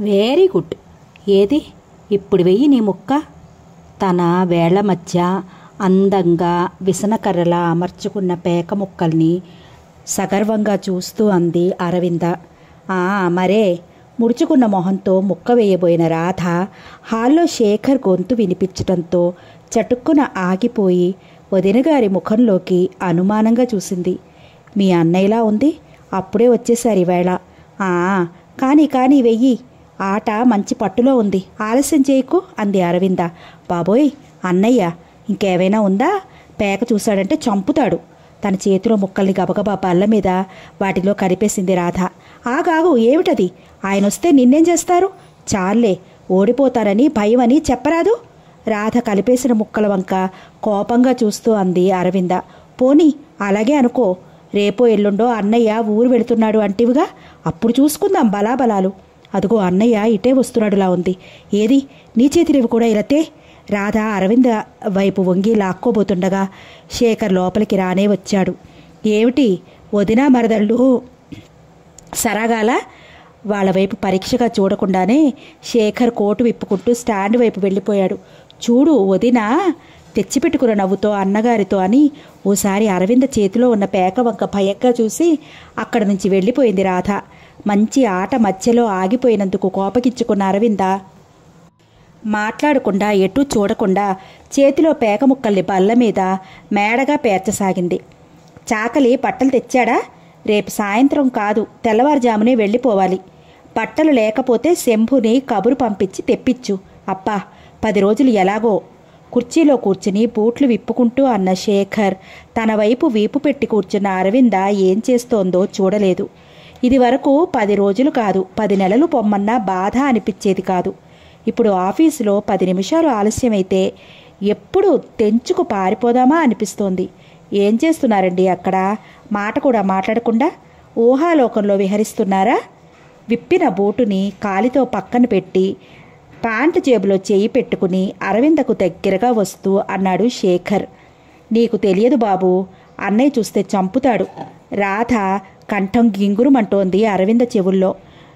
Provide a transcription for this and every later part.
very good ఏది ఇప్పుడు వెయ్యి నీ ముక్క తన వేళ్ల మధ్య అందంగా విసనకర్రలా అమర్చుకున్న పేక ముక్కల్ని సగర్వంగా చూస్తూ అంది అరవింద ఆ మరే ముడుచుకున్న మొహంతో ముక్క వేయబోయిన రాధ హాల్లో శేఖర్ గొంతు వినిపించటంతో చటుక్కున ఆగిపోయి వదినగారి ముఖంలోకి అనుమానంగా చూసింది మీ అన్నయ్యలా ఉంది అప్పుడే వచ్చేసారు ఈవేళ ఆ కానీ కానీ వెయ్యి ఆట మంచి పట్టులో ఉంది ఆలస్యం చేయకు అంది అరవింద బాబోయ్ అన్నయ్య ఇంకేమైనా ఉందా పేక చూశాడంటే చంపుతాడు తన చేతిలో ముక్కల్ని గబగబా బల్ల మీద వాటిలో కరిపేసింది రాధ ఆగాగు ఏమిటది ఆయన వస్తే నిన్నేం చేస్తారు చాలే ఓడిపోతానని భయమని చెప్పరాదు రాధ కలిపేసిన ముక్కల వంక కోపంగా చూస్తూ అంది అరవింద పోనీ అలాగే అనుకో రేపో ఎల్లుండో అన్నయ్య ఊరు వెళుతున్నాడు అంటివిగా అప్పుడు చూసుకుందాం బలాబలాలు అదిగో అన్నయ్య ఇటే వస్తున్నాడులా ఉంది ఏది నీ చేతిరేవి కూడా ఇలతే రాధ అరవింద వైపు వంగి లాక్కోబోతుండగా శేఖర్ లోపలికి రానే వచ్చాడు ఏమిటి వదినా మరదళ్ళు సరాగాల వాళ్ళ వైపు పరీక్షగా చూడకుండానే శేఖర్ కోటు విప్పుకుంటూ స్టాండ్ వైపు వెళ్ళిపోయాడు చూడు వదిన తెచ్చిపెట్టుకున్న నవ్వుతో అన్నగారితో అని ఓసారి అరవింద చేతిలో ఉన్న పేక వంక భయంగా చూసి అక్కడి నుంచి వెళ్ళిపోయింది రాధ మంచి ఆట మధ్యలో ఆగిపోయినందుకు కోపగించుకున్న అరవింద మాట్లాడకుండా ఎటూ చూడకుండా చేతిలో పేక ముక్కల్ని బల్ల మీద మేడగా పేర్చసాగింది చాకలి బట్టలు తెచ్చాడా రేపు సాయంత్రం కాదు తెల్లవారుజామునే వెళ్ళిపోవాలి బట్టలు లేకపోతే శంభుని కబురు పంపించి తెప్పించు అప్పా పది రోజులు ఎలాగో కుర్చీలో కూర్చుని బూట్లు విప్పుకుంటూ అన్న శేఖర్ తన వైపు వీపు పెట్టి కూర్చున్న అరవింద ఏం చేస్తోందో చూడలేదు ఇది వరకు పది రోజులు కాదు పది నెలలు పొమ్మన్నా బాధ అనిపించేది కాదు ఇప్పుడు ఆఫీసులో పది నిమిషాలు ఆలస్యమైతే ఎప్పుడు తెంచుకు పారిపోదామా అనిపిస్తోంది ఏం చేస్తున్నారండి అక్కడ మాట కూడా మాట్లాడకుండా ఊహాలోకంలో విహరిస్తున్నారా విప్పిన బూటుని కాలితో పక్కన పెట్టి ప్యాంటు జేబులో చేయి పెట్టుకుని అరవిందకు దగ్గరగా వస్తూ అన్నాడు శేఖర్ నీకు తెలియదు బాబు అన్నయ్య చూస్తే చంపుతాడు రాధ కంఠం గింగురుమంటోంది అరవింద చెవుల్లో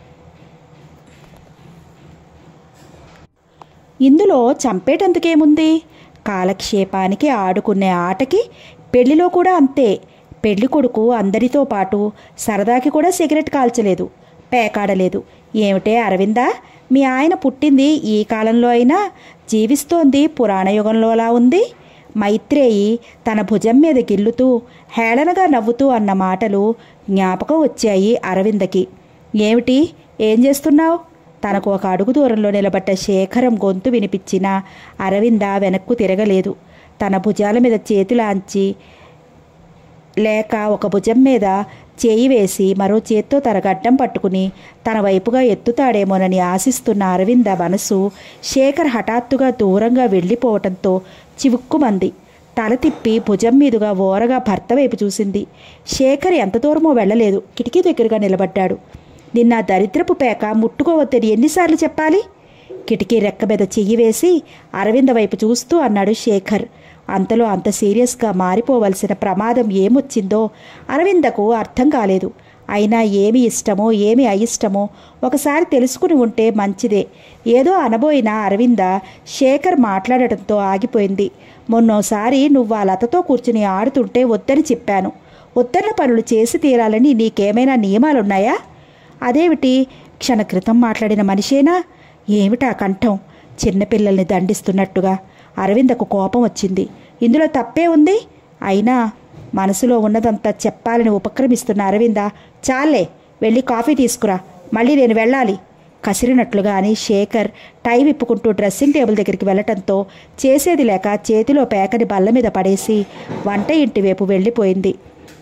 ఇందులో చంపేటందుకేముంది కాలక్షేపానికి ఆడుకునే ఆటకి పెళ్లిలో కూడా అంతే పెళ్లి కొడుకు అందరితో పాటు సరదాకి కూడా సిగరెట్ కాల్చలేదు పేకాడలేదు ఏమిటే అరవిందా మీ ఆయన పుట్టింది ఈ కాలంలో అయినా జీవిస్తోంది పురాణయుగంలోలా ఉంది మైత్రేయి తన భుజం మీద గిల్లుతూ హేళనగా నవ్వుతూ అన్న మాటలు జ్ఞాపకం వచ్చాయి అరవిందకి ఏమిటి ఏం చేస్తున్నావు తనకు ఒక అడుగు దూరంలో నిలబడ్డ శేఖరం గొంతు వినిపించిన అరవింద వెనక్కు తిరగలేదు తన భుజాల మీద చేతులాంచి లేక ఒక భుజం మీద చేయి వేసి మరో చేత్తో తన గడ్డం పట్టుకుని తన వైపుగా ఎత్తుతాడేమోనని ఆశిస్తున్న అరవింద మనసు శేఖర్ హఠాత్తుగా దూరంగా వెళ్ళిపోవటంతో చివుక్కుమంది తల తిప్పి భుజం మీదుగా ఓరగా భర్త వైపు చూసింది శేఖర్ ఎంత దూరమో వెళ్ళలేదు కిటికీ దగ్గరగా నిలబడ్డాడు నిన్న ఆ దరిద్రపు పేక ముట్టుకోవద్దని ఎన్నిసార్లు చెప్పాలి కిటికీ రెక్క మీద చెయ్యి వేసి అరవింద వైపు చూస్తూ అన్నాడు శేఖర్ అంతలో అంత సీరియస్గా మారిపోవలసిన ప్రమాదం ఏమొచ్చిందో అరవిందకు అర్థం కాలేదు అయినా ఏమి ఇష్టమో ఏమి అయిష్టమో ఒకసారి తెలుసుకుని ఉంటే మంచిదే ఏదో అనబోయిన అరవింద శేఖర్ మాట్లాడటంతో ఆగిపోయింది మొన్నోసారి నువ్వు ఆ లతతో కూర్చుని ఆడుతుంటే వద్దని చెప్పాను వద్దన్న పనులు చేసి తీరాలని నీకేమైనా నియమాలున్నాయా అదేమిటి క్షణ క్రితం మాట్లాడిన మనిషేనా ఏమిటా కంఠం చిన్నపిల్లల్ని దండిస్తున్నట్టుగా అరవిందకు కోపం వచ్చింది ఇందులో తప్పే ఉంది అయినా మనసులో ఉన్నదంతా చెప్పాలని ఉపక్రమిస్తున్న అరవింద చాలే వెళ్ళి కాఫీ తీసుకురా మళ్ళీ నేను వెళ్ళాలి కసిరినట్లుగా అని శేఖర్ టై విప్పుకుంటూ డ్రెస్సింగ్ టేబుల్ దగ్గరికి వెళ్ళటంతో చేసేది లేక చేతిలో పేకని బల్ల మీద పడేసి వంట ఇంటి వైపు వెళ్ళిపోయింది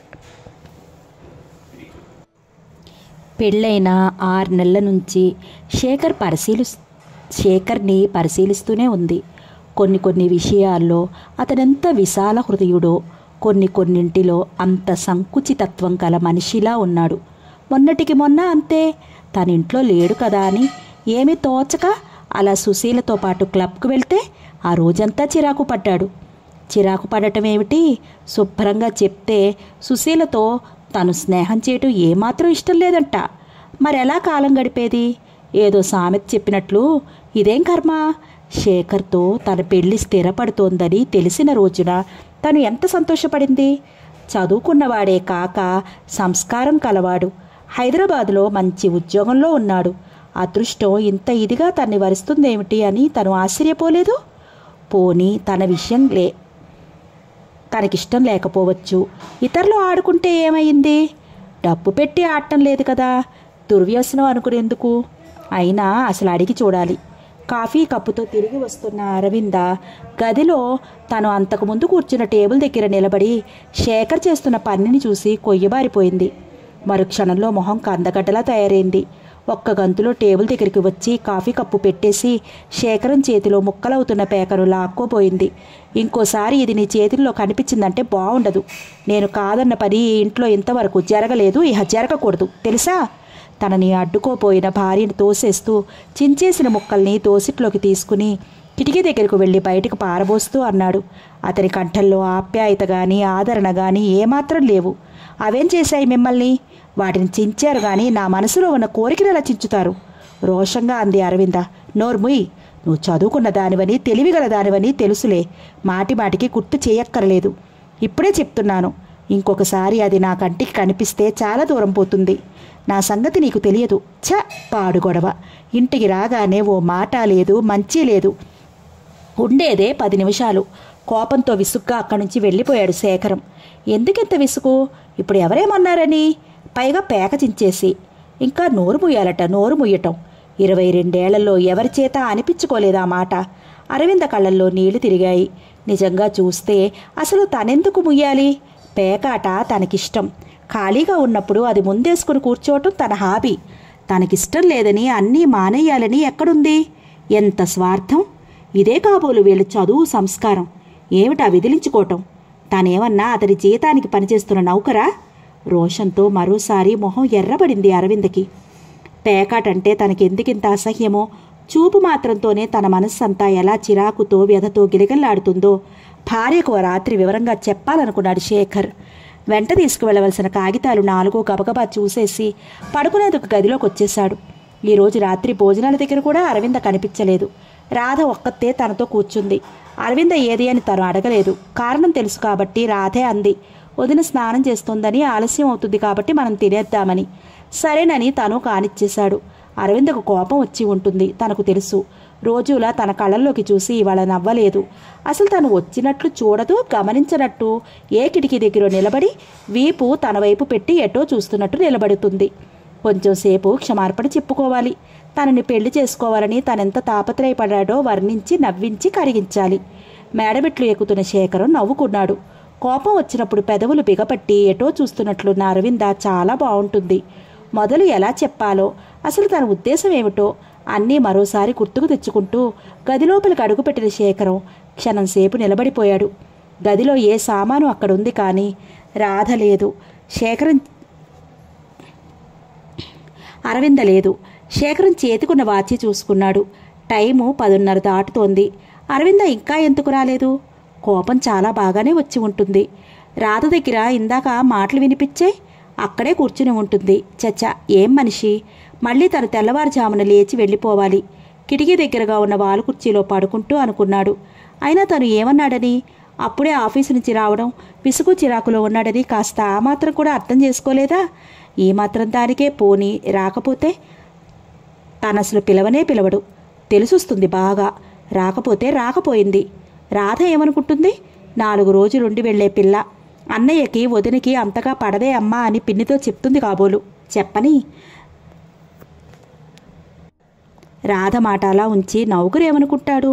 పెళ్ళైన ఆరు నెలల నుంచి శేఖర్ పరిశీలి శేఖర్ని పరిశీలిస్తూనే ఉంది కొన్ని కొన్ని విషయాల్లో అతనెంత విశాల హృదయుడో కొన్ని కొన్నింటిలో అంత సంకుచితత్వం గల మనిషిలా ఉన్నాడు మొన్నటికి మొన్న అంతే తన ఇంట్లో లేడు కదా అని ఏమీ తోచక అలా సుశీలతో పాటు క్లబ్కు వెళ్తే ఆ రోజంతా చిరాకు పడ్డాడు చిరాకు పడటం ఏమిటి శుభ్రంగా చెప్తే సుశీలతో తను స్నేహం చేయటం ఏమాత్రం ఇష్టం లేదంట మరెలా కాలం గడిపేది ఏదో సామెత చెప్పినట్లు ఇదేం కర్మ శేఖర్తో తన పెళ్లి స్థిరపడుతోందని తెలిసిన రోజున తను ఎంత సంతోషపడింది చదువుకున్నవాడే కాక సంస్కారం కలవాడు హైదరాబాదులో మంచి ఉద్యోగంలో ఉన్నాడు అదృష్టం ఇంత ఇదిగా తన్ని వరిస్తుందేమిటి అని తను ఆశ్చర్యపోలేదు పోనీ తన విషయం లే తనకిష్టం లేకపోవచ్చు ఇతరులు ఆడుకుంటే ఏమైంది డబ్బు పెట్టి ఆడటం లేదు కదా దుర్వ్యసనం అనుకునేందుకు అయినా అసలు అడిగి చూడాలి కాఫీ కప్పుతో తిరిగి వస్తున్న అరవింద గదిలో తను అంతకుముందు కూర్చున్న టేబుల్ దగ్గర నిలబడి శేఖర్ చేస్తున్న పనిని చూసి కొయ్యబారిపోయింది మరుక్షణంలో మొహం కందగడ్డలా తయారైంది ఒక్క గంతులో టేబుల్ దగ్గరికి వచ్చి కాఫీ కప్పు పెట్టేసి శేఖరం చేతిలో ముక్కలవుతున్న పేకను లాక్కోపోయింది ఇంకోసారి ఇది నీ చేతుల్లో కనిపించిందంటే బాగుండదు నేను కాదన్న పని ఈ ఇంట్లో ఇంతవరకు జరగలేదు ఇహ జరగకూడదు తెలుసా తనని అడ్డుకోపోయిన భార్యను తోసేస్తూ చించేసిన ముక్కల్ని తోసిట్లోకి తీసుకుని కిటికీ దగ్గరకు వెళ్ళి బయటకు పారబోస్తూ అన్నాడు అతని కంఠంలో ఆప్యాయత గాని ఆదరణ గాని ఏమాత్రం లేవు అవేం చేశాయి మిమ్మల్ని వాటిని చించారు గాని నా మనసులో ఉన్న కోరికను ఎలా చించుతారు రోషంగా అంది అరవింద నోర్ముయ్ నువ్వు చదువుకున్న దానివని తెలివిగల దానివని తెలుసులే మాటి మాటికి గుర్తు చేయక్కర్లేదు ఇప్పుడే చెప్తున్నాను ఇంకొకసారి అది నా కంటికి కనిపిస్తే చాలా దూరం పోతుంది నా సంగతి నీకు తెలియదు ఛ పాడు గొడవ ఇంటికి రాగానే ఓ మాట లేదు మంచి లేదు ఉండేదే పది నిమిషాలు కోపంతో విసుగ్గా అక్కడి నుంచి వెళ్ళిపోయాడు శేఖరం ఎందుకింత విసుగు ఇప్పుడు ఎవరేమన్నారని పైగా పేక చించేసి ఇంకా నోరు ముయ్యాలట నోరు ముయ్యటం ఇరవై రెండేళ్లలో ఎవరి చేత అనిపించుకోలేదా మాట అరవింద కళ్ళల్లో నీళ్లు తిరిగాయి నిజంగా చూస్తే అసలు తనెందుకు ముయ్యాలి పేకాట తనకిష్టం ఖాళీగా ఉన్నప్పుడు అది ముందేసుకుని కూర్చోవటం తన హాబీ తనకిష్టం లేదని అన్నీ మానేయాలని ఎక్కడుంది ఎంత స్వార్థం ఇదే కాబోలు వీళ్ళ చదువు సంస్కారం ఏమిటా విదిలించుకోవటం తానేమన్నా అతని జీతానికి పనిచేస్తున్న నౌకరా రోషంతో మరోసారి మొహం ఎర్రబడింది అరవిందకి పేకాటంటే తనకెందుకింత అసహ్యమో చూపు మాత్రంతోనే తన మనస్సంతా ఎలా చిరాకుతో వ్యధతో గిలగల్లాడుతుందో భార్యకు ఓ రాత్రి వివరంగా చెప్పాలనుకున్నాడు శేఖర్ వెంట తీసుకువెళ్ళవలసిన కాగితాలు నాలుగో గబగబా చూసేసి పడుకునేందుకు గదిలోకి వచ్చేశాడు ఈరోజు రాత్రి భోజనాల దగ్గర కూడా అరవింద కనిపించలేదు రాధ ఒక్కతే తనతో కూర్చుంది అరవింద ఏది అని తను అడగలేదు కారణం తెలుసు కాబట్టి రాధే అంది వదిన స్నానం చేస్తోందని ఆలస్యం అవుతుంది కాబట్టి మనం తినేద్దామని సరేనని తను కానిచ్చేశాడు అరవిందకు కోపం వచ్చి ఉంటుంది తనకు తెలుసు రోజులా తన కళ్ళల్లోకి చూసి ఇవాళ నవ్వలేదు అసలు తను వచ్చినట్లు చూడదు గమనించనట్టు ఏ కిటికీ దగ్గర నిలబడి వీపు తన వైపు పెట్టి ఎటో చూస్తున్నట్టు నిలబడుతుంది కొంచెంసేపు క్షమార్పణ చెప్పుకోవాలి తనని పెళ్లి చేసుకోవాలని తనెంత తాపత్రయపడ్డాడో వర్ణించి నవ్వించి కరిగించాలి మేడమెట్లు ఎక్కుతున్న శేఖరం నవ్వుకున్నాడు కోపం వచ్చినప్పుడు పెదవులు బిగపట్టి ఎటో చూస్తున్నట్లున్న అరవింద చాలా బాగుంటుంది మొదలు ఎలా చెప్పాలో అసలు తన ఉద్దేశం ఏమిటో అన్నీ మరోసారి గుర్తుకు తెచ్చుకుంటూ గదిలోపలికి అడుగుపెట్టిన శేఖరం క్షణంసేపు నిలబడిపోయాడు గదిలో ఏ సామాను అక్కడుంది కానీ రాధ లేదు శేఖరం అరవింద లేదు శేఖరం చేతికున్న వాచి చూసుకున్నాడు టైము పదున్నర దాటుతోంది అరవింద ఇంకా ఎందుకు రాలేదు కోపం చాలా బాగానే వచ్చి ఉంటుంది రాధ దగ్గర ఇందాక మాటలు వినిపించే అక్కడే కూర్చుని ఉంటుంది చచ్చ ఏం మనిషి మళ్ళీ తను తెల్లవారుజామున లేచి వెళ్ళిపోవాలి కిటికీ దగ్గరగా ఉన్న వాలు కుర్చీలో పడుకుంటూ అనుకున్నాడు అయినా తను ఏమన్నాడని అప్పుడే ఆఫీసు నుంచి రావడం విసుగు చిరాకులో ఉన్నాడని కాస్త ఆ మాత్రం కూడా అర్థం చేసుకోలేదా ఈ మాత్రం దానికే పోని రాకపోతే తను అసలు పిలవనే పిలవడు తెలుసుస్తుంది బాగా రాకపోతే రాకపోయింది రాధ ఏమనుకుంటుంది నాలుగు రోజులుండి వెళ్లే పిల్ల అన్నయ్యకి వదినికి అంతగా పడదే అమ్మా అని పిన్నితో చెప్తుంది కాబోలు చెప్పని రాధ మాట అలా ఉంచి నౌకరేమనుకుంటాడు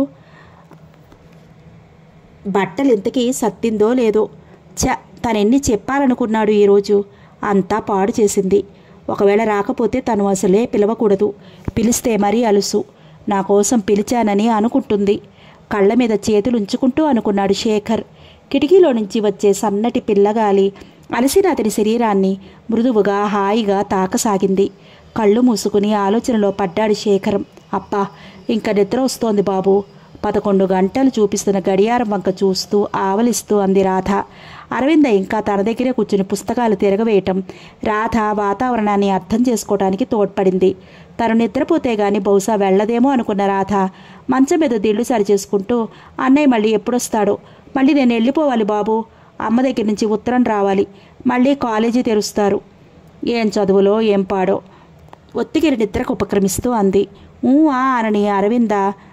బట్టలు ఇంతకీ సత్తిందో లేదో ఛ తనెన్ని చెప్పాలనుకున్నాడు ఈరోజు అంతా పాడు చేసింది ఒకవేళ రాకపోతే తను అసలే పిలవకూడదు పిలిస్తే మరీ అలుసు నా కోసం పిలిచానని అనుకుంటుంది కళ్ళ మీద చేతులు ఉంచుకుంటూ అనుకున్నాడు శేఖర్ కిటికీలో నుంచి వచ్చే సన్నటి పిల్లగాలి అలసిన అతని శరీరాన్ని మృదువుగా హాయిగా తాకసాగింది కళ్ళు మూసుకుని ఆలోచనలో పడ్డాడు శేఖరం అప్పా ఇంకా నిద్ర వస్తోంది బాబు పదకొండు గంటలు చూపిస్తున్న గడియారం వంక చూస్తూ ఆవలిస్తూ అంది రాధ అరవింద ఇంకా తన దగ్గరే కూర్చుని పుస్తకాలు తిరగవేయటం రాధ వాతావరణాన్ని అర్థం చేసుకోవడానికి తోడ్పడింది తను నిద్రపోతే గాని బహుశా వెళ్ళదేమో అనుకున్న రాధ మంచం మీద దిళ్ళు సరి చేసుకుంటూ అన్నయ్య మళ్ళీ ఎప్పుడొస్తాడో మళ్ళీ నేను వెళ్ళిపోవాలి బాబు అమ్మ దగ్గర నుంచి ఉత్తరం రావాలి మళ్ళీ కాలేజీ తెరుస్తారు ఏం చదువులో ఏం పాడో ఒత్తిగిరి నిద్రకు ఉపక్రమిస్తూ అంది ఊ ఆ అనని అరవింద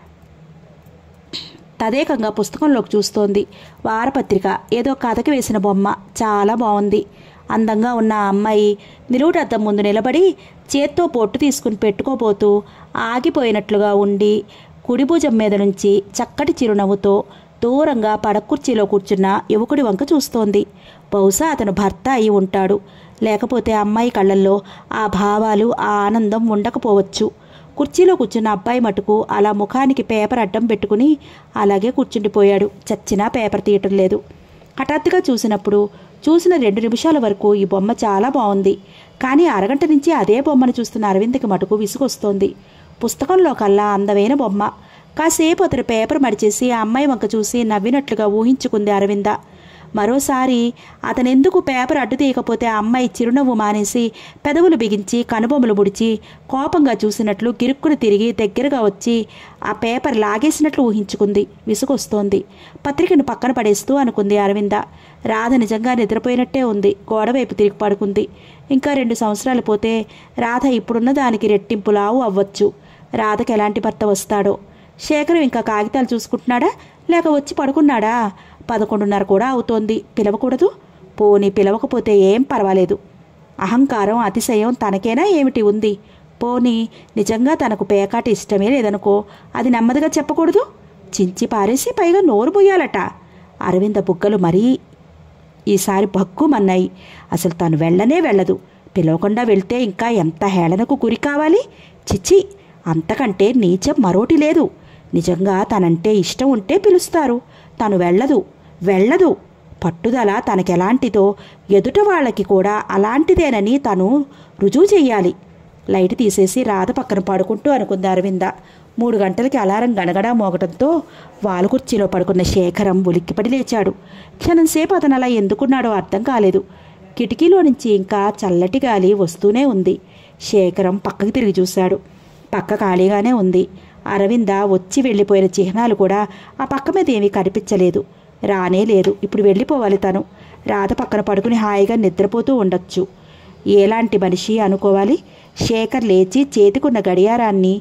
తదేకంగా పుస్తకంలోకి చూస్తోంది వారపత్రిక ఏదో కథకి వేసిన బొమ్మ చాలా బాగుంది అందంగా ఉన్న ఆ అమ్మాయి నిలువుటద్దం ముందు నిలబడి చేత్తో పొట్టు తీసుకుని పెట్టుకోబోతూ ఆగిపోయినట్లుగా ఉండి కుడి భుజం మీద నుంచి చక్కటి చిరునవ్వుతో దూరంగా పడకుర్చీలో కూర్చున్న యువకుడి వంక చూస్తోంది బహుశా అతను భర్త అయి ఉంటాడు లేకపోతే అమ్మాయి కళ్ళల్లో ఆ భావాలు ఆ ఆనందం ఉండకపోవచ్చు కుర్చీలో కూర్చున్న అబ్బాయి మటుకు అలా ముఖానికి పేపర్ అడ్డం పెట్టుకుని అలాగే కూర్చుండిపోయాడు చచ్చినా పేపర్ తీయటం లేదు హఠాత్తుగా చూసినప్పుడు చూసిన రెండు నిమిషాల వరకు ఈ బొమ్మ చాలా బాగుంది కానీ అరగంట నుంచి అదే బొమ్మను చూస్తున్న అరవింద్కి మటుకు విసుగొస్తోంది పుస్తకంలో కల్లా అందమైన బొమ్మ కాసేపు అతను పేపర్ మడిచేసి ఆ అమ్మాయి వంక చూసి నవ్వినట్లుగా ఊహించుకుంది అరవింద మరోసారి అతనెందుకు పేపర్ అడ్డు తీయకపోతే ఆ అమ్మాయి చిరునవ్వు మానేసి పెదవులు బిగించి కనుబొమ్మలు ముడిచి కోపంగా చూసినట్లు గిరుక్కుని తిరిగి దగ్గరగా వచ్చి ఆ పేపర్ లాగేసినట్లు ఊహించుకుంది విసుగొస్తోంది పత్రికను పక్కన పడేస్తూ అనుకుంది అరవింద రాధ నిజంగా నిద్రపోయినట్టే ఉంది గోడవైపు తిరిగి పడుకుంది ఇంకా రెండు సంవత్సరాలు పోతే రాధ ఇప్పుడున్న దానికి రెట్టింపు లావు అవ్వచ్చు రాధకి ఎలాంటి భర్త వస్తాడో శేఖరం ఇంకా కాగితాలు చూసుకుంటున్నాడా లేక వచ్చి పడుకున్నాడా పదకొండున్నర కూడా అవుతోంది పిలవకూడదు పోనీ పిలవకపోతే ఏం పర్వాలేదు అహంకారం అతిశయం తనకేనా ఏమిటి ఉంది పోనీ నిజంగా తనకు పేకాట ఇష్టమే లేదనుకో అది నెమ్మదిగా చెప్పకూడదు చించి పారేసి పైగా నోరు పోయాలట అరవింద బుగ్గలు మరీ ఈసారి భక్కుమన్నాయి అసలు తను వెళ్ళనే వెళ్ళదు పిలవకుండా వెళ్తే ఇంకా ఎంత హేళనకు గురి కావాలి చిచి అంతకంటే నీచం మరోటి లేదు నిజంగా తనంటే ఇష్టం ఉంటే పిలుస్తారు తను వెళ్ళదు వెళ్ళదు పట్టుదల తనకెలాంటిదో ఎదుట వాళ్ళకి కూడా అలాంటిదేనని తను రుజువు చెయ్యాలి లైట్ తీసేసి రాధ పక్కన పడుకుంటూ అనుకుంది అరవింద మూడు గంటలకి అలారం గణగడా మోగటంతో వాలుకుర్చీలో పడుకున్న శేఖరం ఉలిక్కిపడి లేచాడు క్షణంసేపు అతను అలా ఎందుకున్నాడో అర్థం కాలేదు కిటికీలో నుంచి ఇంకా చల్లటి గాలి వస్తూనే ఉంది శేఖరం పక్కకి తిరిగి చూశాడు పక్క ఖాళీగానే ఉంది అరవింద వచ్చి వెళ్ళిపోయిన చిహ్నాలు కూడా ఆ పక్క మీద ఏమీ కనిపించలేదు రానే లేదు ఇప్పుడు వెళ్ళిపోవాలి తను రాధ పక్కన పడుకుని హాయిగా నిద్రపోతూ ఉండొచ్చు ఎలాంటి మనిషి అనుకోవాలి శేఖర్ లేచి చేతికున్న గడియారాన్ని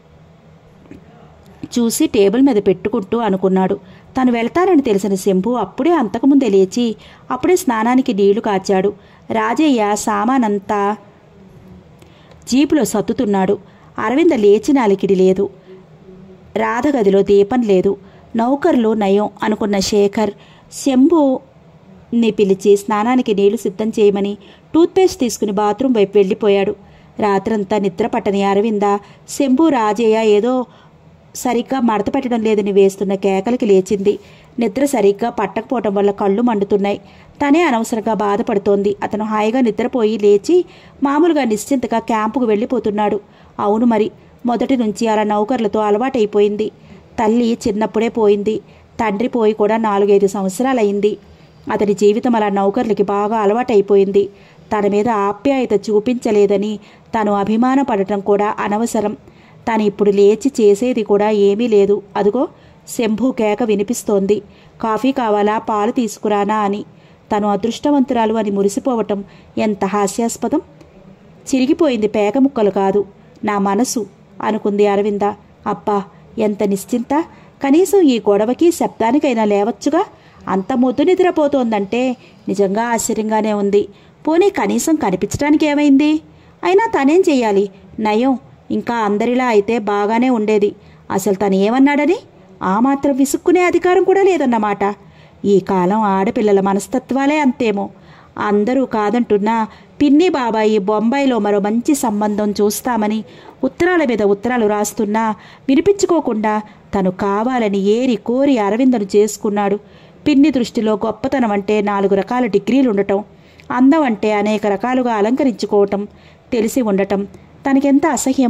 చూసి టేబుల్ మీద పెట్టుకుంటూ అనుకున్నాడు తను వెళ్తానని తెలిసిన శంభు అప్పుడే అంతకుముందే లేచి అప్పుడే స్నానానికి నీళ్లు కాచాడు రాజయ్య సామానంతా జీపులో సత్తుతున్నాడు అరవింద లేచిన అలికిడి లేదు రాధ గదిలో దీపం లేదు నౌకర్లు నయం అనుకున్న శేఖర్ శంభుని పిలిచి స్నానానికి నీళ్లు సిద్ధం చేయమని టూత్పేస్ట్ తీసుకుని బాత్రూమ్ వైపు వెళ్ళిపోయాడు రాత్రంతా నిద్ర పట్టని అరవింద శంభు రాజయ్య ఏదో సరిగ్గా మడత పెట్టడం లేదని వేస్తున్న కేకలకి లేచింది నిద్ర సరిగ్గా పట్టకపోవటం వల్ల కళ్ళు మండుతున్నాయి తనే అనవసరంగా బాధపడుతోంది అతను హాయిగా నిద్రపోయి లేచి మామూలుగా నిశ్చింతగా క్యాంపుకు వెళ్ళిపోతున్నాడు అవును మరి మొదటి నుంచి అలా నౌకర్లతో అలవాటైపోయింది తల్లి చిన్నప్పుడే పోయింది తండ్రి పోయి కూడా నాలుగైదు సంవత్సరాలయ్యింది అతని జీవితం అలా నౌకర్లకి బాగా అలవాటైపోయింది తన మీద ఆప్యాయత చూపించలేదని తను అభిమానపడటం కూడా అనవసరం తను ఇప్పుడు లేచి చేసేది కూడా ఏమీ లేదు అదుగో శంభు కేక వినిపిస్తోంది కాఫీ కావాలా పాలు తీసుకురానా అని తను అదృష్టవంతురాలు అని మురిసిపోవటం ఎంత హాస్యాస్పదం చిరిగిపోయింది పేక ముక్కలు కాదు నా మనసు అనుకుంది అరవింద అబ్బా ఎంత నిశ్చింత కనీసం ఈ గొడవకి శబ్దానికైనా లేవచ్చుగా అంత ముద్దు నిద్రపోతోందంటే నిజంగా ఆశ్చర్యంగానే ఉంది పోనీ కనీసం కనిపించడానికి ఏమైంది అయినా తనేం చెయ్యాలి నయం ఇంకా అందరిలా అయితే బాగానే ఉండేది అసలు తను ఏమన్నాడని ఆ మాత్రం విసుక్కునే అధికారం కూడా లేదన్నమాట ఈ కాలం ఆడపిల్లల మనస్తత్వాలే అంతేమో అందరూ కాదంటున్నా పిన్ని బాబాయి బొంబాయిలో మరో మంచి సంబంధం చూస్తామని ఉత్తరాల మీద ఉత్తరాలు రాస్తున్నా వినిపించుకోకుండా తను కావాలని ఏరి కోరి అరవిందను చేసుకున్నాడు పిన్ని దృష్టిలో గొప్పతనం అంటే నాలుగు రకాల డిగ్రీలు ఉండటం అందం అంటే అనేక రకాలుగా అలంకరించుకోవటం తెలిసి ఉండటం తనకెంత అసహ్యమో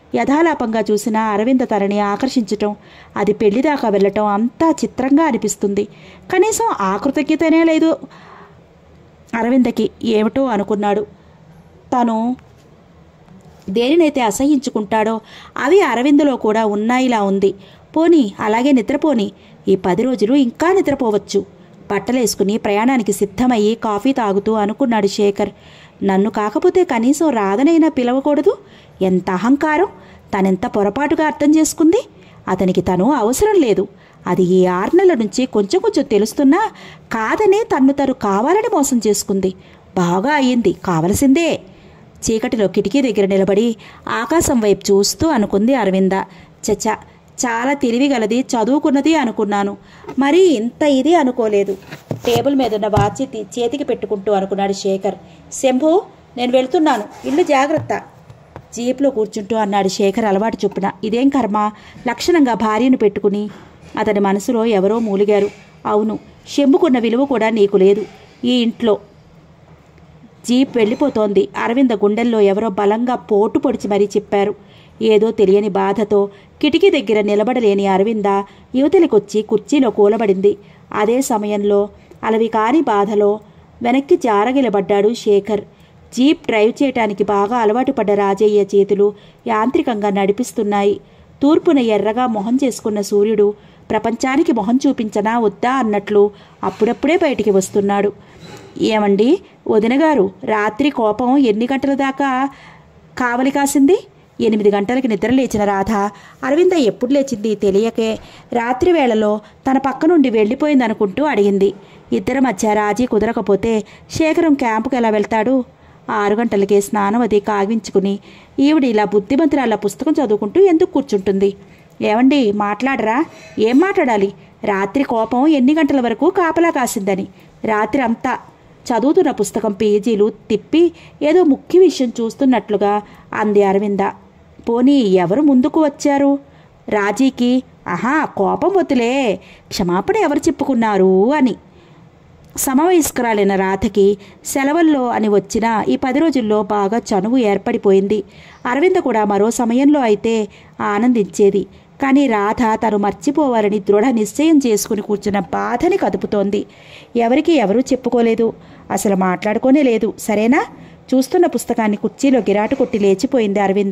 యథాలాపంగా చూసిన అరవింద తనని ఆకర్షించటం అది పెళ్లి దాకా వెళ్ళటం అంతా చిత్రంగా అనిపిస్తుంది కనీసం ఆ కృతజ్ఞతనే లేదు అరవిందకి ఏమిటో అనుకున్నాడు తను దేనినైతే అసహించుకుంటాడో అవి అరవిందలో కూడా ఉన్నాయిలా ఉంది పోని అలాగే నిద్రపోని ఈ పది రోజులు ఇంకా నిద్రపోవచ్చు బట్టలేసుకుని ప్రయాణానికి సిద్ధమయ్యి కాఫీ తాగుతూ అనుకున్నాడు శేఖర్ నన్ను కాకపోతే కనీసం రాధనైనా పిలవకూడదు ఎంత అహంకారం తనెంత పొరపాటుగా అర్థం చేసుకుంది అతనికి తను అవసరం లేదు అది ఈ ఆరు నెలల నుంచి కొంచెం కొంచెం తెలుస్తున్నా కాదనే తన్ను తను కావాలని మోసం చేసుకుంది బాగా అయ్యింది కావలసిందే చీకటిలో కిటికీ దగ్గర నిలబడి ఆకాశం వైపు చూస్తూ అనుకుంది అరవింద చచ చాలా తెలివిగలది చదువుకున్నది అనుకున్నాను మరీ ఇంత ఇది అనుకోలేదు టేబుల్ మీద ఉన్న వాచి తీ- చేతికి పెట్టుకుంటూ అనుకున్నాడు శేఖర్ శంభు నేను వెళ్తున్నాను ఇల్లు జాగ్రత్త జీప్లో కూర్చుంటూ అన్నాడు శేఖర్ అలవాటు చొప్పున ఇదేం కర్మ లక్షణంగా భార్యను పెట్టుకుని అతని మనసులో ఎవరో మూలిగారు అవును శంభుకున్న విలువ కూడా నీకు లేదు ఈ ఇంట్లో జీప్ వెళ్ళిపోతోంది అరవింద గుండెల్లో ఎవరో బలంగా పోటు పొడిచి మరీ చెప్పారు ఏదో తెలియని బాధతో కిటికీ దగ్గర నిలబడలేని అరవింద యువతలికొచ్చి కుర్చీలో కూలబడింది అదే సమయంలో అలవి కాని బాధలో వెనక్కి జారగిలబడ్డాడు శేఖర్ జీప్ డ్రైవ్ చేయటానికి బాగా అలవాటు పడ్డ రాజయ్య చేతులు యాంత్రికంగా నడిపిస్తున్నాయి తూర్పున ఎర్రగా మొహం చేసుకున్న సూర్యుడు ప్రపంచానికి మొహం చూపించనా వద్దా అన్నట్లు అప్పుడప్పుడే బయటికి వస్తున్నాడు ఏమండి వదిన గారు రాత్రి కోపం ఎన్ని గంటల దాకా కావలి కాసింది ఎనిమిది గంటలకి నిద్ర లేచిన రాధ అరవింద ఎప్పుడు లేచింది తెలియకే రాత్రి వేళలో తన పక్క నుండి వెళ్ళిపోయిందనుకుంటూ అడిగింది ఇద్దరి మధ్య రాజీ కుదరకపోతే శేఖరం క్యాంపుకి ఎలా వెళ్తాడు ఆరు గంటలకే స్నానం అది కాగించుకుని ఈవిడ ఇలా బుద్ధిమంతురాల పుస్తకం చదువుకుంటూ ఎందుకు కూర్చుంటుంది ఏమండి మాట్లాడరా ఏం మాట్లాడాలి రాత్రి కోపం ఎన్ని గంటల వరకు కాపలా కాసిందని రాత్రి అంతా చదువుతున్న పుస్తకం పేజీలు తిప్పి ఏదో ముఖ్య విషయం చూస్తున్నట్లుగా అంది అరవింద పోనీ ఎవరు ముందుకు వచ్చారు రాజీకి ఆహా కోపం వద్దులే క్షమాపణ ఎవరు చెప్పుకున్నారు అని సమవయస్కురాలైన రాధకి సెలవుల్లో అని వచ్చిన ఈ పది రోజుల్లో బాగా చనువు ఏర్పడిపోయింది అరవింద కూడా మరో సమయంలో అయితే ఆనందించేది కానీ రాధ తను మర్చిపోవాలని దృఢ నిశ్చయం చేసుకుని కూర్చున్న బాధని కదుపుతోంది ఎవరికి ఎవరూ చెప్పుకోలేదు అసలు మాట్లాడుకోనే లేదు సరేనా చూస్తున్న పుస్తకాన్ని కుర్చీలో గిరాటు కొట్టి లేచిపోయింది అరవింద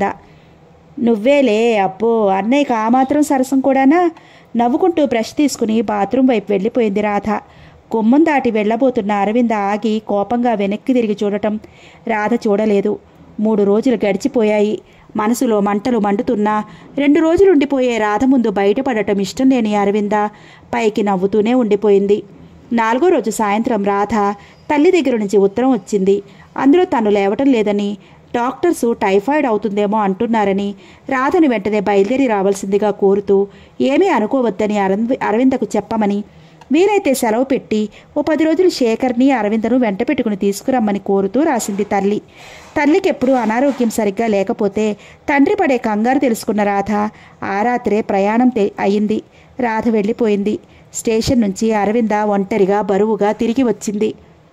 నువ్వేలే అబ్బో అన్నయ్యకి ఆ మాత్రం సరసం కూడానా నవ్వుకుంటూ బ్రష్ తీసుకుని బాత్రూం వైపు వెళ్ళిపోయింది రాధ గుమ్మం దాటి వెళ్ళబోతున్న అరవింద ఆగి కోపంగా వెనక్కి తిరిగి చూడటం రాధ చూడలేదు మూడు రోజులు గడిచిపోయాయి మనసులో మంటలు మండుతున్నా రెండు రోజులు ఉండిపోయే రాధ ముందు బయటపడటం ఇష్టం లేని అరవింద పైకి నవ్వుతూనే ఉండిపోయింది నాలుగో రోజు సాయంత్రం రాధ తల్లి దగ్గర నుంచి ఉత్తరం వచ్చింది అందులో తను లేవటం లేదని డాక్టర్స్ టైఫాయిడ్ అవుతుందేమో అంటున్నారని రాధని వెంటనే బయలుదేరి రావాల్సిందిగా కోరుతూ ఏమీ అనుకోవద్దని అరవింద్ అరవిందకు చెప్పమని వీలైతే సెలవు పెట్టి ఓ పది రోజులు శేఖర్ని అరవిందను వెంట పెట్టుకుని తీసుకురమ్మని కోరుతూ రాసింది తల్లి తల్లికి ఎప్పుడూ అనారోగ్యం సరిగ్గా లేకపోతే తండ్రి పడే కంగారు తెలుసుకున్న రాధ ఆ రాత్రే ప్రయాణం తె- అయింది రాధ వెళ్ళిపోయింది స్టేషన్ నుంచి అరవింద ఒంటరిగా బరువుగా తిరిగి వచ్చింది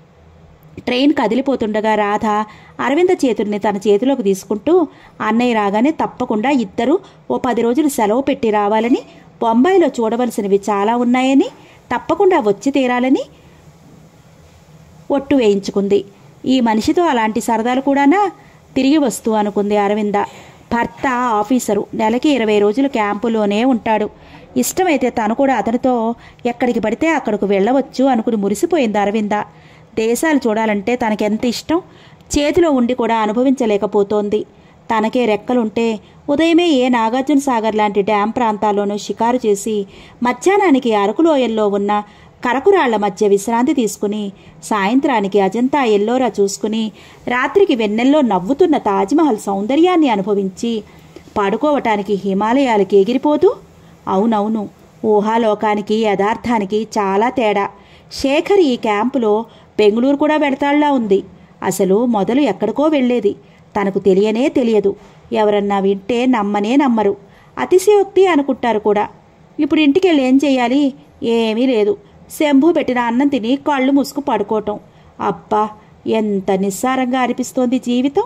ట్రైన్ కదిలిపోతుండగా రాధ అరవింద చేతుల్ని తన చేతిలోకి తీసుకుంటూ అన్నయ్య రాగానే తప్పకుండా ఇద్దరు ఓ పది రోజులు సెలవు పెట్టి రావాలని బొంబాయిలో చూడవలసినవి చాలా ఉన్నాయని తప్పకుండా వచ్చి తీరాలని ఒట్టు వేయించుకుంది ఈ మనిషితో అలాంటి సరదాలు కూడానా తిరిగి వస్తూ అనుకుంది అరవింద భర్త ఆఫీసరు నెలకి ఇరవై రోజులు క్యాంపులోనే ఉంటాడు ఇష్టమైతే తను కూడా అతనితో ఎక్కడికి పడితే అక్కడికి వెళ్ళవచ్చు అనుకుని మురిసిపోయింది అరవింద దేశాలు చూడాలంటే తనకెంత ఇష్టం చేతిలో ఉండి కూడా అనుభవించలేకపోతోంది తనకే రెక్కలుంటే ఉదయమే ఏ నాగార్జున సాగర్ లాంటి డ్యాం ప్రాంతాల్లోనూ షికారు చేసి మధ్యాహ్నానికి అరకులోయల్లో ఉన్న కరకురాళ్ల మధ్య విశ్రాంతి తీసుకుని సాయంత్రానికి అజంతా ఎల్లోరా చూసుకుని రాత్రికి వెన్నెల్లో నవ్వుతున్న తాజ్మహల్ సౌందర్యాన్ని అనుభవించి పడుకోవటానికి హిమాలయాలకి ఎగిరిపోతూ అవునవును ఊహాలోకానికి యథార్థానికి చాలా తేడా శేఖర్ ఈ క్యాంపులో బెంగళూరు కూడా వెడతాళ్లా ఉంది అసలు మొదలు ఎక్కడికో వెళ్ళేది తనకు తెలియనే తెలియదు ఎవరన్నా వింటే నమ్మనే నమ్మరు అతిశయోక్తి అనుకుంటారు కూడా ఇప్పుడు ఇంటికెళ్ళి ఏం చెయ్యాలి ఏమీ లేదు శంభు పెట్టిన అన్నం తిని కళ్ళు మూసుకు పడుకోవటం అబ్బా ఎంత నిస్సారంగా అనిపిస్తోంది జీవితం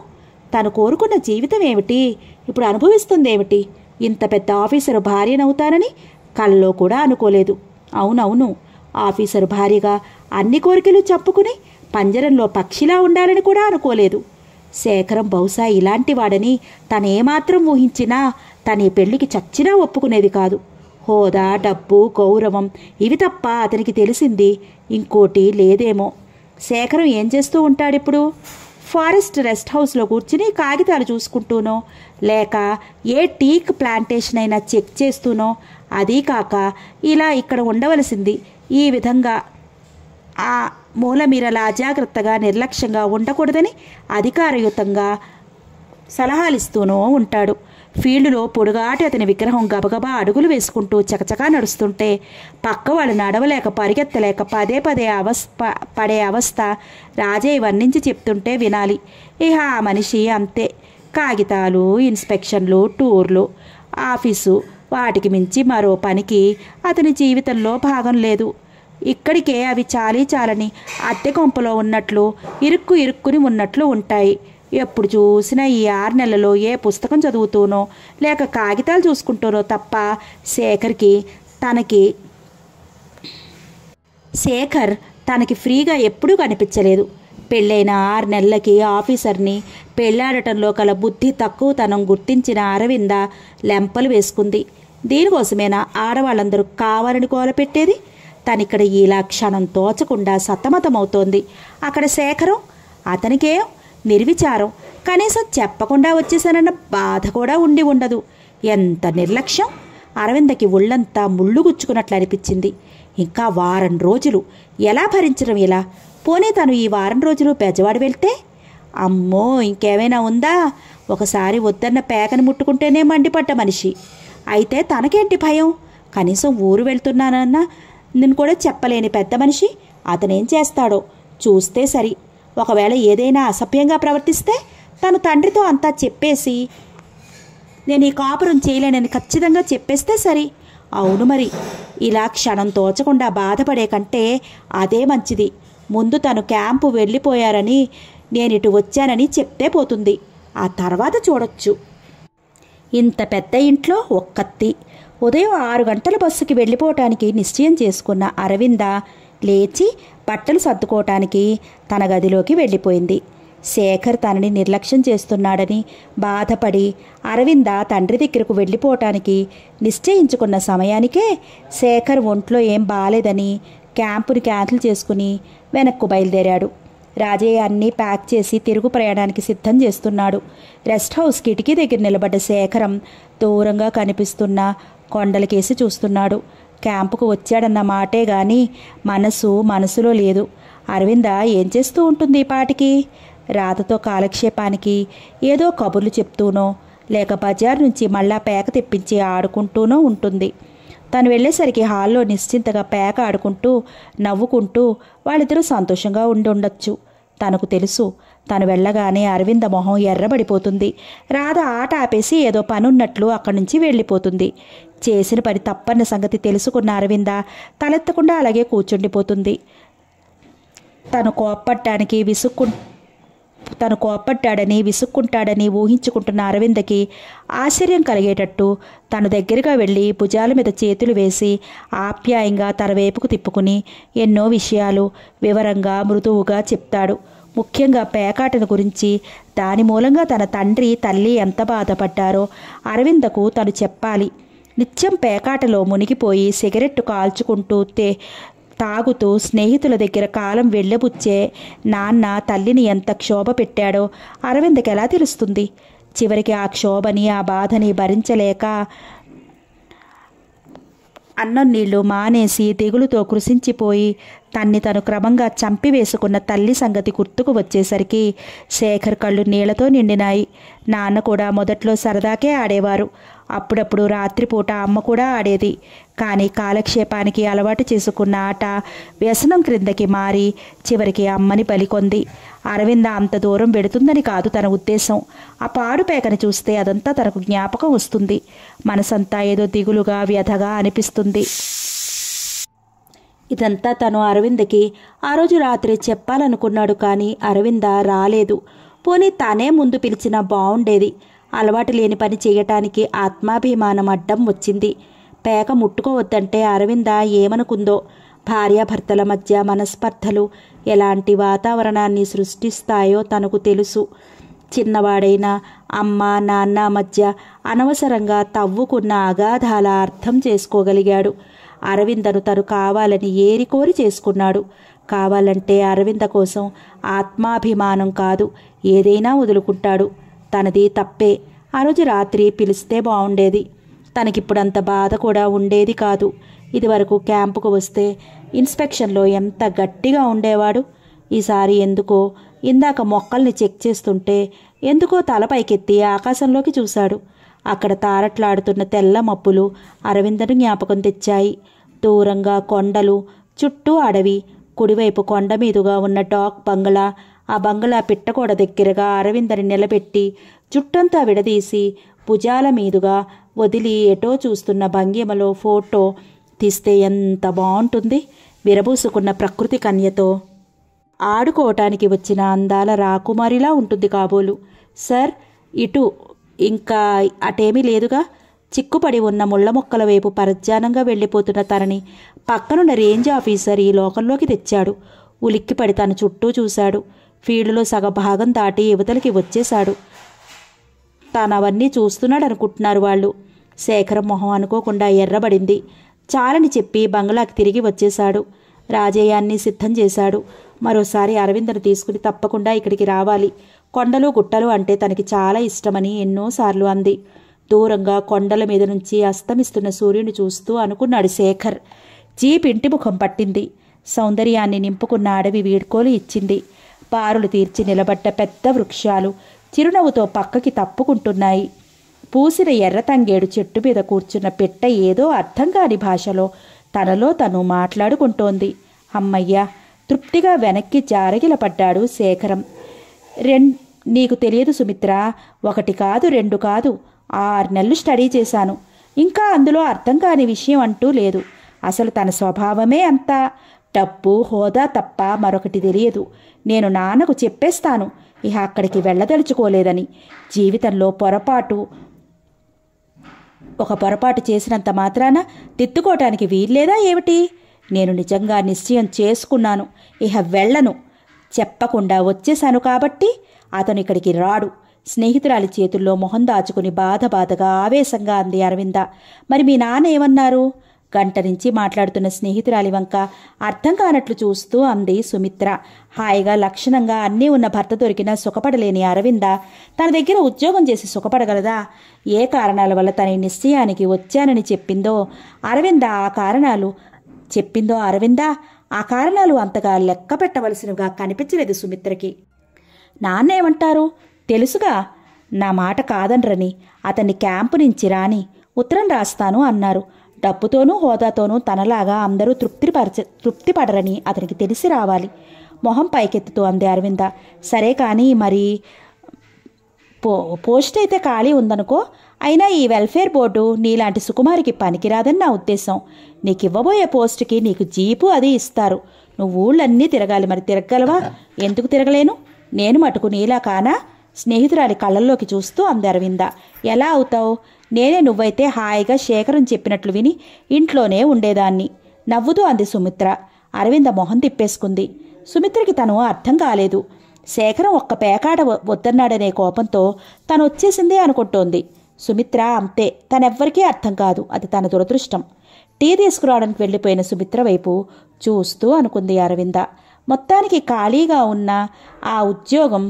తను కోరుకున్న జీవితం ఏమిటి ఇప్పుడు అనుభవిస్తుంది ఏమిటి ఇంత పెద్ద ఆఫీసరు భార్యనవుతానని కల్లో కూడా అనుకోలేదు అవునవును ఆఫీసరు భార్యగా అన్ని కోరికలు చెప్పుకుని పంజరంలో పక్షిలా ఉండాలని కూడా అనుకోలేదు శేఖరం బహుశా ఇలాంటి వాడని తనేమాత్రం ఊహించినా తన ఈ పెళ్లికి చచ్చినా ఒప్పుకునేది కాదు హోదా డబ్బు గౌరవం ఇవి తప్ప అతనికి తెలిసింది ఇంకోటి లేదేమో శేఖరం ఏం చేస్తూ ఉంటాడిప్పుడు ఫారెస్ట్ రెస్ట్ హౌస్లో కూర్చుని కాగితాలు చూసుకుంటూనో లేక ఏ టీక్ ప్లాంటేషన్ అయినా చెక్ చేస్తూనో అదీ కాక ఇలా ఇక్కడ ఉండవలసింది ఈ విధంగా ఆ మూలమీరలా అజాగ్రత్తగా నిర్లక్ష్యంగా ఉండకూడదని అధికారయుతంగా సలహాలిస్తూనూ ఉంటాడు ఫీల్డ్లో పొడుగాటి అతని విగ్రహం గబగబా అడుగులు వేసుకుంటూ చకచకా నడుస్తుంటే పక్క వాళ్ళు నడవలేక పరిగెత్తలేక పదే పదే అవస్ ప- పడే అవస్థ రాజయ్య వర్ణించి చెప్తుంటే వినాలి ఇహ ఆ మనిషి అంతే కాగితాలు ఇన్స్పెక్షన్లు టూర్లు ఆఫీసు వాటికి మించి మరో పనికి అతని జీవితంలో భాగం లేదు ఇక్కడికే అవి చాలీ చాలని అద్దె కొంపలో ఉన్నట్లు ఇరుక్కు ఇరుక్కుని ఉన్నట్లు ఉంటాయి ఎప్పుడు చూసినా ఈ ఆరు నెలల్లో ఏ పుస్తకం చదువుతూనో లేక కాగితాలు చూసుకుంటూనో తప్ప శేఖర్కి తనకి శేఖర్ తనకి ఫ్రీగా ఎప్పుడూ కనిపించలేదు పెళ్ళైన ఆరు నెలలకి ఆఫీసర్ని పెళ్ళాడటంలో కల బుద్ధి తక్కువతనం గుర్తించిన అరవింద లెంపలు వేసుకుంది దీనికోసమేనా ఆడవాళ్ళందరూ కావాలని కోలపెట్టేది తనిక్కడ ఇలా క్షణం తోచకుండా సతమతమవుతోంది అక్కడ శేఖరం అతనికేం నిర్విచారం కనీసం చెప్పకుండా వచ్చేసానన్న బాధ కూడా ఉండి ఉండదు ఎంత నిర్లక్ష్యం అరవిందకి ఒళ్ళంతా ముళ్ళు గుచ్చుకున్నట్లు అనిపించింది ఇంకా వారం రోజులు ఎలా భరించడం ఇలా పోనీ తను ఈ వారం రోజులు బెజవాడు వెళ్తే అమ్మో ఇంకేమైనా ఉందా ఒకసారి వద్దన్న పేకని ముట్టుకుంటేనే మండిపడ్డ మనిషి అయితే తనకేంటి భయం కనీసం ఊరు వెళ్తున్నానన్నా నేను కూడా చెప్పలేని పెద్ద మనిషి అతనేం చేస్తాడో చూస్తే సరి ఒకవేళ ఏదైనా అసభ్యంగా ప్రవర్తిస్తే తను తండ్రితో అంతా చెప్పేసి నేను ఈ కాపురం చేయలేనని ఖచ్చితంగా చెప్పేస్తే సరి అవును మరి ఇలా క్షణం తోచకుండా బాధపడే కంటే అదే మంచిది ముందు తను క్యాంపు వెళ్ళిపోయారని నేను ఇటు వచ్చానని చెప్తే పోతుంది ఆ తర్వాత చూడొచ్చు ఇంత పెద్ద ఇంట్లో ఒక్కత్తి ఉదయం ఆరు గంటల బస్సుకి వెళ్ళిపోవటానికి నిశ్చయం చేసుకున్న అరవింద లేచి బట్టలు సర్దుకోవటానికి తన గదిలోకి వెళ్ళిపోయింది శేఖర్ తనని నిర్లక్ష్యం చేస్తున్నాడని బాధపడి అరవింద తండ్రి దగ్గరకు వెళ్ళిపోవటానికి నిశ్చయించుకున్న సమయానికే శేఖర్ ఒంట్లో ఏం బాలేదని క్యాంపుని క్యాన్సిల్ చేసుకుని వెనక్కు బయలుదేరాడు రాజయ్య అన్నీ ప్యాక్ చేసి తిరుగు ప్రయాణానికి సిద్ధం చేస్తున్నాడు రెస్ట్ హౌస్ కిటికీ దగ్గర నిలబడ్డ శేఖరం దూరంగా కనిపిస్తున్న కొండలకేసి చూస్తున్నాడు క్యాంపుకు వచ్చాడన్న మాటే గాని మనసు మనసులో లేదు అరవింద ఏం చేస్తూ ఉంటుంది ఈ పాటికి రాతతో కాలక్షేపానికి ఏదో కబుర్లు చెప్తూనో లేక బజార్ నుంచి మళ్ళా పేక తెప్పించి ఆడుకుంటూనో ఉంటుంది తను వెళ్ళేసరికి హాల్లో నిశ్చింతగా పేక ఆడుకుంటూ నవ్వుకుంటూ వాళ్ళిద్దరూ సంతోషంగా ఉండి ఉండొచ్చు తనకు తెలుసు తను వెళ్ళగానే అరవింద మొహం ఎర్రబడిపోతుంది రాధ ఆట ఆపేసి ఏదో పనున్నట్లు అక్కడి నుంచి వెళ్ళిపోతుంది చేసిన పని తప్పన్న సంగతి తెలుసుకున్న అరవింద తలెత్తకుండా అలాగే కూర్చుండిపోతుంది తను కోప్పట్టానికి విసుక్కు తను కోప్పట్టాడని విసుక్కుంటాడని ఊహించుకుంటున్న అరవిందకి ఆశ్చర్యం కలిగేటట్టు తన దగ్గరగా వెళ్ళి భుజాల మీద చేతులు వేసి ఆప్యాయంగా తన వైపుకు తిప్పుకుని ఎన్నో విషయాలు వివరంగా మృదువుగా చెప్తాడు ముఖ్యంగా పేకాటను గురించి దాని మూలంగా తన తండ్రి తల్లి ఎంత బాధపడ్డారో అరవిందకు తను చెప్పాలి నిత్యం పేకాటలో మునిగిపోయి సిగరెట్టు కాల్చుకుంటూ తే తాగుతూ స్నేహితుల దగ్గర కాలం వెళ్ళబుచ్చే నాన్న తల్లిని ఎంత క్షోభ పెట్టాడో అరవిందకి ఎలా తెలుస్తుంది చివరికి ఆ క్షోభని ఆ బాధని భరించలేక అన్నం నీళ్లు మానేసి దిగులుతో కృషించిపోయి తన్ని తను క్రమంగా చంపివేసుకున్న తల్లి సంగతి గుర్తుకు వచ్చేసరికి శేఖర్ కళ్ళు నీళ్లతో నిండినాయి నాన్న కూడా మొదట్లో సరదాకే ఆడేవారు అప్పుడప్పుడు రాత్రిపూట అమ్మ కూడా ఆడేది కానీ కాలక్షేపానికి అలవాటు చేసుకున్న ఆట వ్యసనం క్రిందకి మారి చివరికి అమ్మని బలికొంది అరవింద అంత దూరం వెడుతుందని కాదు తన ఉద్దేశం ఆ పాడు పేకని చూస్తే అదంతా తనకు జ్ఞాపకం వస్తుంది మనసంతా ఏదో దిగులుగా వ్యధగా అనిపిస్తుంది ఇదంతా తను అరవిందకి ఆ రోజు రాత్రి చెప్పాలనుకున్నాడు కానీ అరవింద రాలేదు పోనీ తనే ముందు పిలిచినా బాగుండేది అలవాటు లేని పని చేయటానికి ఆత్మాభిమానం అడ్డం వచ్చింది పేక ముట్టుకోవద్దంటే అరవింద ఏమనుకుందో భార్యాభర్తల మధ్య మనస్పర్ధలు ఎలాంటి వాతావరణాన్ని సృష్టిస్తాయో తనకు తెలుసు చిన్నవాడైన అమ్మ నాన్న మధ్య అనవసరంగా తవ్వుకున్న అగాధాల అర్థం చేసుకోగలిగాడు అరవిందను తను కావాలని ఏరికోరి చేసుకున్నాడు కావాలంటే అరవింద కోసం ఆత్మాభిమానం కాదు ఏదైనా వదులుకుంటాడు తనది తప్పే ఆ రోజు రాత్రి పిలిస్తే బాగుండేది తనకిప్పుడంత బాధ కూడా ఉండేది కాదు ఇదివరకు క్యాంపుకు వస్తే ఇన్స్పెక్షన్లో ఎంత గట్టిగా ఉండేవాడు ఈసారి ఎందుకో ఇందాక మొక్కల్ని చెక్ చేస్తుంటే ఎందుకో తల పైకెత్తి ఆకాశంలోకి చూశాడు అక్కడ తారట్లాడుతున్న తెల్ల మబ్బులు అరవిందను జ్ఞాపకం తెచ్చాయి దూరంగా కొండలు చుట్టూ అడవి కుడివైపు కొండ మీదుగా ఉన్న డాక్ బంగళా ఆ బంగళా పిట్టకోడ దగ్గరగా అరవిందని నిలబెట్టి జుట్టంతా విడదీసి భుజాల మీదుగా వదిలి ఎటో చూస్తున్న భంగిమలో ఫోటో తీస్తే ఎంత బాగుంటుంది విరబూసుకున్న ప్రకృతి కన్యతో ఆడుకోవటానికి వచ్చిన అందాల రాకుమారిలా ఉంటుంది కాబోలు సార్ ఇటు ఇంకా అటేమీ లేదుగా చిక్కుపడి ఉన్న ముళ్ళ మొక్కల వైపు పరధ్యానంగా వెళ్ళిపోతున్న తనని పక్కనున్న రేంజ్ ఆఫీసర్ ఈ లోకంలోకి తెచ్చాడు ఉలిక్కిపడి తన చుట్టూ చూశాడు ఫీల్డ్లో సగ భాగం దాటి యువతలకి వచ్చేశాడు తానవన్నీ చూస్తున్నాడు అనుకుంటున్నారు వాళ్ళు శేఖరం మొహం అనుకోకుండా ఎర్రబడింది చాలని చెప్పి బంగ్లాకి తిరిగి వచ్చేశాడు రాజేయాన్ని సిద్ధం చేశాడు మరోసారి అరవిందను తీసుకుని తప్పకుండా ఇక్కడికి రావాలి కొండలు గుట్టలు అంటే తనకి చాలా ఇష్టమని ఎన్నోసార్లు అంది దూరంగా కొండల మీద నుంచి అస్తమిస్తున్న సూర్యుని చూస్తూ అనుకున్నాడు శేఖర్ జీప్ ఇంటి ముఖం పట్టింది సౌందర్యాన్ని నింపుకున్న అడవి వీడ్కోలు ఇచ్చింది పారులు తీర్చి నిలబడ్డ పెద్ద వృక్షాలు చిరునవ్వుతో పక్కకి తప్పుకుంటున్నాయి పూసిన ఎర్రతంగేడు చెట్టు మీద కూర్చున్న పెట్ట ఏదో అర్థం కాని భాషలో తనలో తను మాట్లాడుకుంటోంది అమ్మయ్య తృప్తిగా వెనక్కి జారగిలపడ్డాడు శేఖరం రెం నీకు తెలియదు సుమిత్ర ఒకటి కాదు రెండు కాదు ఆరు నెలలు స్టడీ చేశాను ఇంకా అందులో అర్థం కాని విషయం అంటూ లేదు అసలు తన స్వభావమే అంత డబ్బు హోదా తప్ప మరొకటి తెలియదు నేను నాన్నకు చెప్పేస్తాను ఇహ అక్కడికి వెళ్ళదలుచుకోలేదని జీవితంలో పొరపాటు ఒక పొరపాటు చేసినంత మాత్రాన తిత్తుకోవటానికి వీల్లేదా ఏమిటి నేను నిజంగా నిశ్చయం చేసుకున్నాను ఇహ వెళ్ళను చెప్పకుండా వచ్చేశాను కాబట్టి అతను ఇక్కడికి రాడు స్నేహితురాలి చేతుల్లో మొహం దాచుకుని బాధ బాధగా ఆవేశంగా అంది అరవింద మరి మీ నాన్న ఏమన్నారు గంట నుంచి మాట్లాడుతున్న స్నేహితురాలి వంక అర్థం కానట్లు చూస్తూ అంది సుమిత్ర హాయిగా లక్షణంగా అన్నీ ఉన్న భర్త దొరికినా సుఖపడలేని అరవింద తన దగ్గర ఉద్యోగం చేసి సుఖపడగలదా ఏ కారణాల వల్ల తన ఈ నిశ్చయానికి వచ్చానని చెప్పిందో అరవింద ఆ కారణాలు చెప్పిందో అరవింద ఆ కారణాలు అంతగా లెక్క పెట్టవలసినవిగా కనిపించలేదు సుమిత్రకి నాన్న ఏమంటారు తెలుసుగా నా మాట కాదనరని అతన్ని క్యాంపు నుంచి రాని ఉత్తరం రాస్తాను అన్నారు డబ్బుతోనూ హోదాతోనూ తనలాగా అందరూ తృప్తిపరచ తృప్తిపడరని అతనికి తెలిసి రావాలి మొహం పైకెత్తుతూ అంది అరవింద సరే కానీ మరి పో పోస్ట్ అయితే ఖాళీ ఉందనుకో అయినా ఈ వెల్ఫేర్ బోర్డు నీలాంటి సుకుమారికి పనికిరాదని నా ఉద్దేశం నీకు ఇవ్వబోయే పోస్టుకి నీకు జీపు అది ఇస్తారు నువ్వు ఊళ్ళన్నీ తిరగాలి మరి తిరగలవా ఎందుకు తిరగలేను నేను మటుకు నీలా కానా స్నేహితురాలి కళ్ళల్లోకి చూస్తూ అంది అరవింద ఎలా అవుతావు నేనే నువ్వైతే హాయిగా శేఖరం చెప్పినట్లు విని ఇంట్లోనే ఉండేదాన్ని నవ్వుతూ అంది సుమిత్ర అరవింద మొహం తిప్పేసుకుంది సుమిత్రకి తను అర్థం కాలేదు శేఖరం ఒక్క పేకాడ వ- వద్దన్నాడనే కోపంతో తను వచ్చేసిందే అనుకుంటోంది సుమిత్ర అంతే తనెవ్వరికీ అర్థం కాదు అది తన దురదృష్టం టీ తీసుకురావడానికి వెళ్ళిపోయిన సుమిత్ర వైపు చూస్తూ అనుకుంది అరవింద మొత్తానికి ఖాళీగా ఉన్న ఆ ఉద్యోగం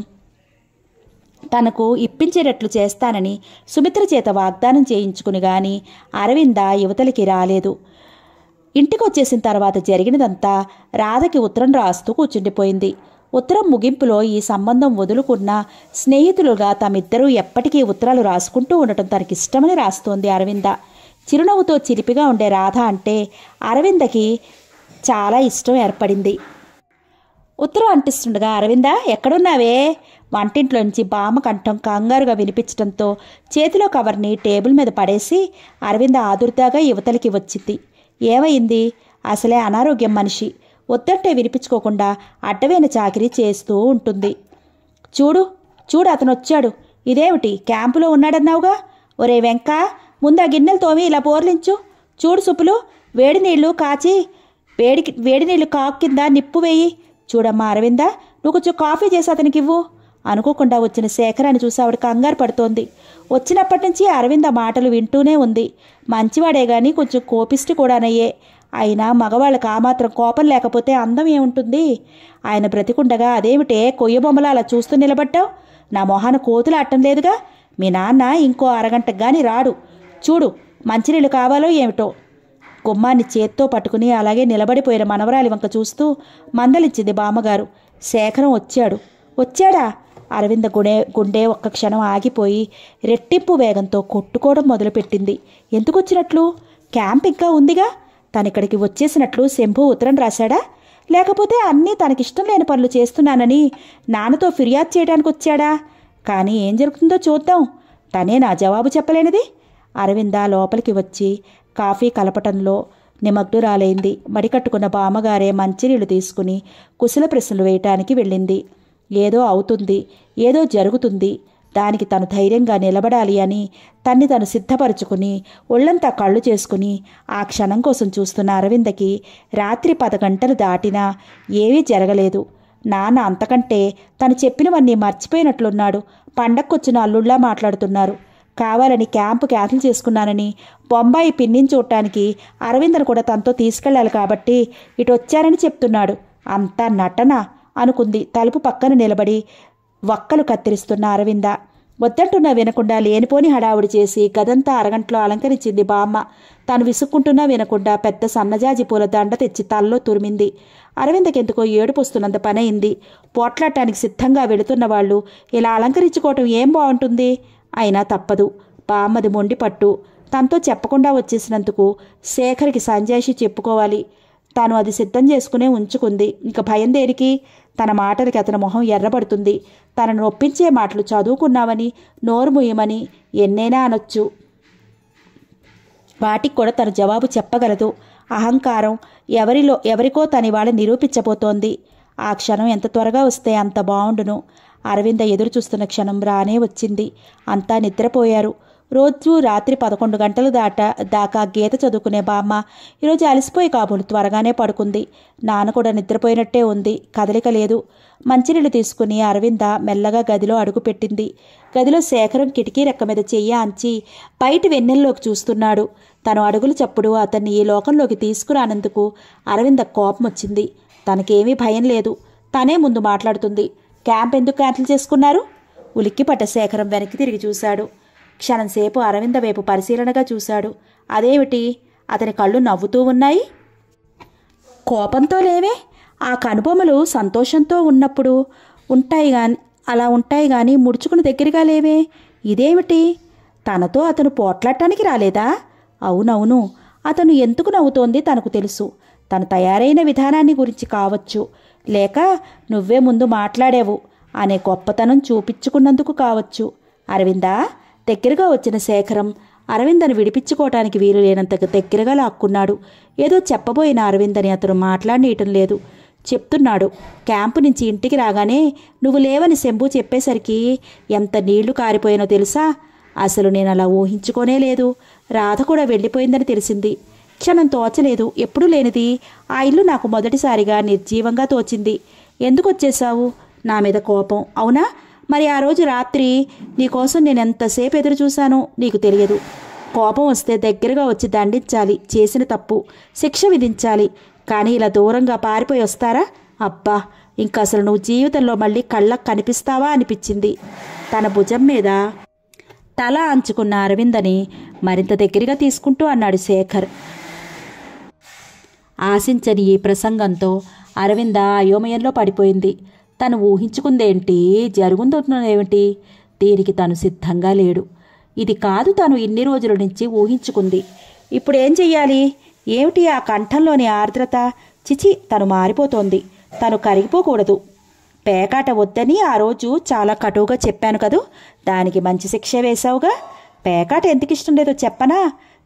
తనకు ఇప్పించేటట్లు చేస్తానని సుమిత్ర చేత వాగ్దానం చేయించుకుని గాని అరవింద యువతలికి రాలేదు ఇంటికి వచ్చేసిన తర్వాత జరిగినదంతా రాధకి ఉత్తరం రాస్తూ కూర్చుండిపోయింది ఉత్తరం ముగింపులో ఈ సంబంధం వదులుకున్న స్నేహితులుగా తమిద్దరూ ఎప్పటికీ ఉత్తరాలు రాసుకుంటూ ఉండటం తనకిష్టమని రాస్తోంది అరవింద చిరునవ్వుతో చిలిపిగా ఉండే రాధ అంటే అరవిందకి చాలా ఇష్టం ఏర్పడింది ఉత్తరం అంటిస్తుండగా అరవింద ఎక్కడున్నావే వంటింట్లోంచి బామ్మ కంఠం కంగారుగా వినిపించడంతో చేతిలో కవర్ని టేబుల్ మీద పడేసి అరవింద ఆదుర్దాగా యువతలకి వచ్చింది ఏమైంది అసలే అనారోగ్యం మనిషి వద్దంటే వినిపించుకోకుండా అడ్డమైన చాకిరీ చేస్తూ ఉంటుంది చూడు చూడు అతను వచ్చాడు ఇదేమిటి క్యాంపులో ఉన్నాడన్నావుగా ఒరే వెంక ముందు ఆ గిన్నెలు తోమి ఇలా పోర్లించు చూడు సుప్పులు వేడి నీళ్లు కాచి వేడికి వేడి నీళ్లు కాకు కింద నిప్పు వేయి చూడమ్మా అరవింద నువ్వు కొంచెం కాఫీ చేసి అతనికి ఇవ్వు అనుకోకుండా వచ్చిన శేఖరాన్ని చూసి ఆవిడ కంగారు పడుతోంది వచ్చినప్పటి నుంచి అరవింద మాటలు వింటూనే ఉంది మంచివాడే గాని కొంచెం కోపిష్టి కూడానయ్యే అయినా మగవాళ్ళకి ఆ మాత్రం కోపం లేకపోతే అందం ఏముంటుంది ఆయన బ్రతికుండగా అదేమిటే కొయ్య బొమ్మలా అలా చూస్తూ నిలబడ్డావు నా మొహాన కోతులు అట్టం లేదుగా మీ నాన్న ఇంకో అరగంటకు గాని రాడు చూడు మంచినీళ్ళు కావాలో ఏమిటో గుమ్మాన్ని చేత్తో పట్టుకుని అలాగే నిలబడిపోయిన మనవరాలి వంక చూస్తూ మందలిచ్చింది బామ్మగారు శేఖరం వచ్చాడు వచ్చాడా అరవింద గుండె గుండె ఒక్క క్షణం ఆగిపోయి రెట్టింపు వేగంతో కొట్టుకోవడం మొదలుపెట్టింది ఎందుకు వచ్చినట్లు క్యాంప్ ఇంకా ఉందిగా తనిక్కడికి వచ్చేసినట్లు శంభు ఉత్తరం రాశాడా లేకపోతే అన్నీ తనకిష్టం లేని పనులు చేస్తున్నానని నాన్నతో ఫిర్యాదు చేయడానికి వచ్చాడా కానీ ఏం జరుగుతుందో చూద్దాం తనే నా జవాబు చెప్పలేనిది అరవింద లోపలికి వచ్చి కాఫీ కలపటంలో నిమగ్నురాలైంది మడికట్టుకున్న బామ్మగారే మంచినీళ్లు తీసుకుని కుశల ప్రశ్నలు వేయటానికి వెళ్ళింది ఏదో అవుతుంది ఏదో జరుగుతుంది దానికి తను ధైర్యంగా నిలబడాలి అని తన్ని తను సిద్ధపరుచుకుని ఒళ్ళంతా కళ్ళు చేసుకుని ఆ క్షణం కోసం చూస్తున్న అరవిందకి రాత్రి పది గంటలు దాటినా ఏమీ జరగలేదు నాన్న అంతకంటే తను చెప్పినవన్నీ మర్చిపోయినట్లున్నాడు పండక్కొచ్చిన అల్లుళ్ళా మాట్లాడుతున్నారు కావాలని క్యాంపు క్యాన్సిల్ చేసుకున్నానని బొంబాయి పిన్నిని చూడటానికి అరవిందను కూడా తనతో తీసుకెళ్ళాలి కాబట్టి ఇటు వచ్చారని చెప్తున్నాడు అంతా నటన అనుకుంది తలుపు పక్కన నిలబడి వక్కలు కత్తిరిస్తున్న అరవింద వద్దంటున్నా వినకుండా లేనిపోని హడావుడి చేసి గదంతా అరగంటలో అలంకరించింది బామ్మ తాను విసుక్కుంటున్నా వినకుండా పెద్ద సన్నజాజి పూల దండ తెచ్చి తల్లో తురిమింది అరవిందకెందుకో ఏడుపొస్తున్నంత పనయింది పోట్లాడటానికి సిద్ధంగా వెళుతున్న వాళ్ళు ఇలా అలంకరించుకోవటం ఏం బాగుంటుంది అయినా తప్పదు బామ్మది మొండి పట్టు తనతో చెప్పకుండా వచ్చేసినందుకు శేఖర్కి సంజాయిషి చెప్పుకోవాలి తాను అది సిద్ధం చేసుకునే ఉంచుకుంది ఇంక భయం దేనికి తన మాటలకి అతని మొహం ఎర్రబడుతుంది తనను ఒప్పించే మాటలు చదువుకున్నావని నోరు ముయ్యమని ఎన్నైనా అనొచ్చు వాటికి కూడా తను జవాబు చెప్పగలదు అహంకారం ఎవరిలో ఎవరికో తని వాళ్ళ నిరూపించబోతోంది ఆ క్షణం ఎంత త్వరగా వస్తే అంత బావుండును అరవింద ఎదురు చూస్తున్న క్షణం రానే వచ్చింది అంతా నిద్రపోయారు రోజు రాత్రి పదకొండు గంటలు దాట దాకా గీత చదువుకునే బామ్మ ఈరోజు అలసిపోయి కాబోలు త్వరగానే పడుకుంది నాన్న కూడా నిద్రపోయినట్టే ఉంది కదలిక లేదు మంచినీళ్ళు తీసుకుని అరవింద మెల్లగా గదిలో అడుగుపెట్టింది గదిలో శేఖరం కిటికీ రెక్క మీద చెయ్యి అంచి బయట వెన్నెల్లోకి చూస్తున్నాడు తను అడుగులు చప్పుడు అతన్ని ఈ లోకంలోకి తీసుకురానందుకు అరవింద కోపం వచ్చింది తనకేమీ భయం లేదు తనే ముందు మాట్లాడుతుంది క్యాంప్ ఎందుకు క్యాన్సిల్ చేసుకున్నారు ఉలిక్కిపడ్డ శేఖరం వెనక్కి తిరిగి చూశాడు క్షణంసేపు అరవింద వైపు పరిశీలనగా చూశాడు అదేమిటి అతని కళ్ళు నవ్వుతూ ఉన్నాయి కోపంతో లేవే ఆ కనుబొమ్మలు సంతోషంతో ఉన్నప్పుడు ఉంటాయి గాని అలా ఉంటాయి గాని ముడుచుకుని దగ్గరగా లేవే ఇదేమిటి తనతో అతను పోట్లాడటానికి రాలేదా అవునవును అతను ఎందుకు నవ్వుతోంది తనకు తెలుసు తను తయారైన విధానాన్ని గురించి కావచ్చు లేక నువ్వే ముందు మాట్లాడేవు అనే గొప్పతనం చూపించుకున్నందుకు కావచ్చు అరవిందా దగ్గరగా వచ్చిన శేఖరం అరవిందను విడిపించుకోవటానికి వీలు లేనంత దగ్గరగా లాక్కున్నాడు ఏదో చెప్పబోయిన అరవిందని అతను మాట్లాడనీయటం లేదు చెప్తున్నాడు క్యాంపు నుంచి ఇంటికి రాగానే నువ్వు లేవని శంభు చెప్పేసరికి ఎంత నీళ్లు కారిపోయానో తెలుసా అసలు నేను అలా ఊహించుకోనే లేదు రాధ కూడా వెళ్ళిపోయిందని తెలిసింది క్షణం తోచలేదు ఎప్పుడూ లేనిది ఆ ఇల్లు నాకు మొదటిసారిగా నిర్జీవంగా తోచింది ఎందుకు వచ్చేసావు నా మీద కోపం అవునా మరి ఆ రోజు రాత్రి నీకోసం నేను ఎంతసేపు ఎదురు చూశానో నీకు తెలియదు కోపం వస్తే దగ్గరగా వచ్చి దండించాలి చేసిన తప్పు శిక్ష విధించాలి కానీ ఇలా దూరంగా పారిపోయి వస్తారా అబ్బా ఇంకా అసలు నువ్వు జీవితంలో మళ్ళీ కళ్ళకు కనిపిస్తావా అనిపించింది తన భుజం మీద తల అంచుకున్న అరవిందని మరింత దగ్గరగా తీసుకుంటూ అన్నాడు శేఖర్ ఆశించని ఈ ప్రసంగంతో అరవింద అయోమయంలో పడిపోయింది తను ఊహించుకుందేంటి జరుగుతున్నదేమిటి దీనికి తను సిద్ధంగా లేడు ఇది కాదు తను ఇన్ని రోజుల నుంచి ఊహించుకుంది ఇప్పుడు ఏం చెయ్యాలి ఏమిటి ఆ కంఠంలోని ఆర్ద్రత చిచి తను మారిపోతోంది తను కరిగిపోకూడదు పేకాట వద్దని ఆ రోజు చాలా కటువుగా చెప్పాను కదూ దానికి మంచి శిక్ష వేశావుగా పేకాట ఎందుకు ఇష్టం లేదో చెప్పనా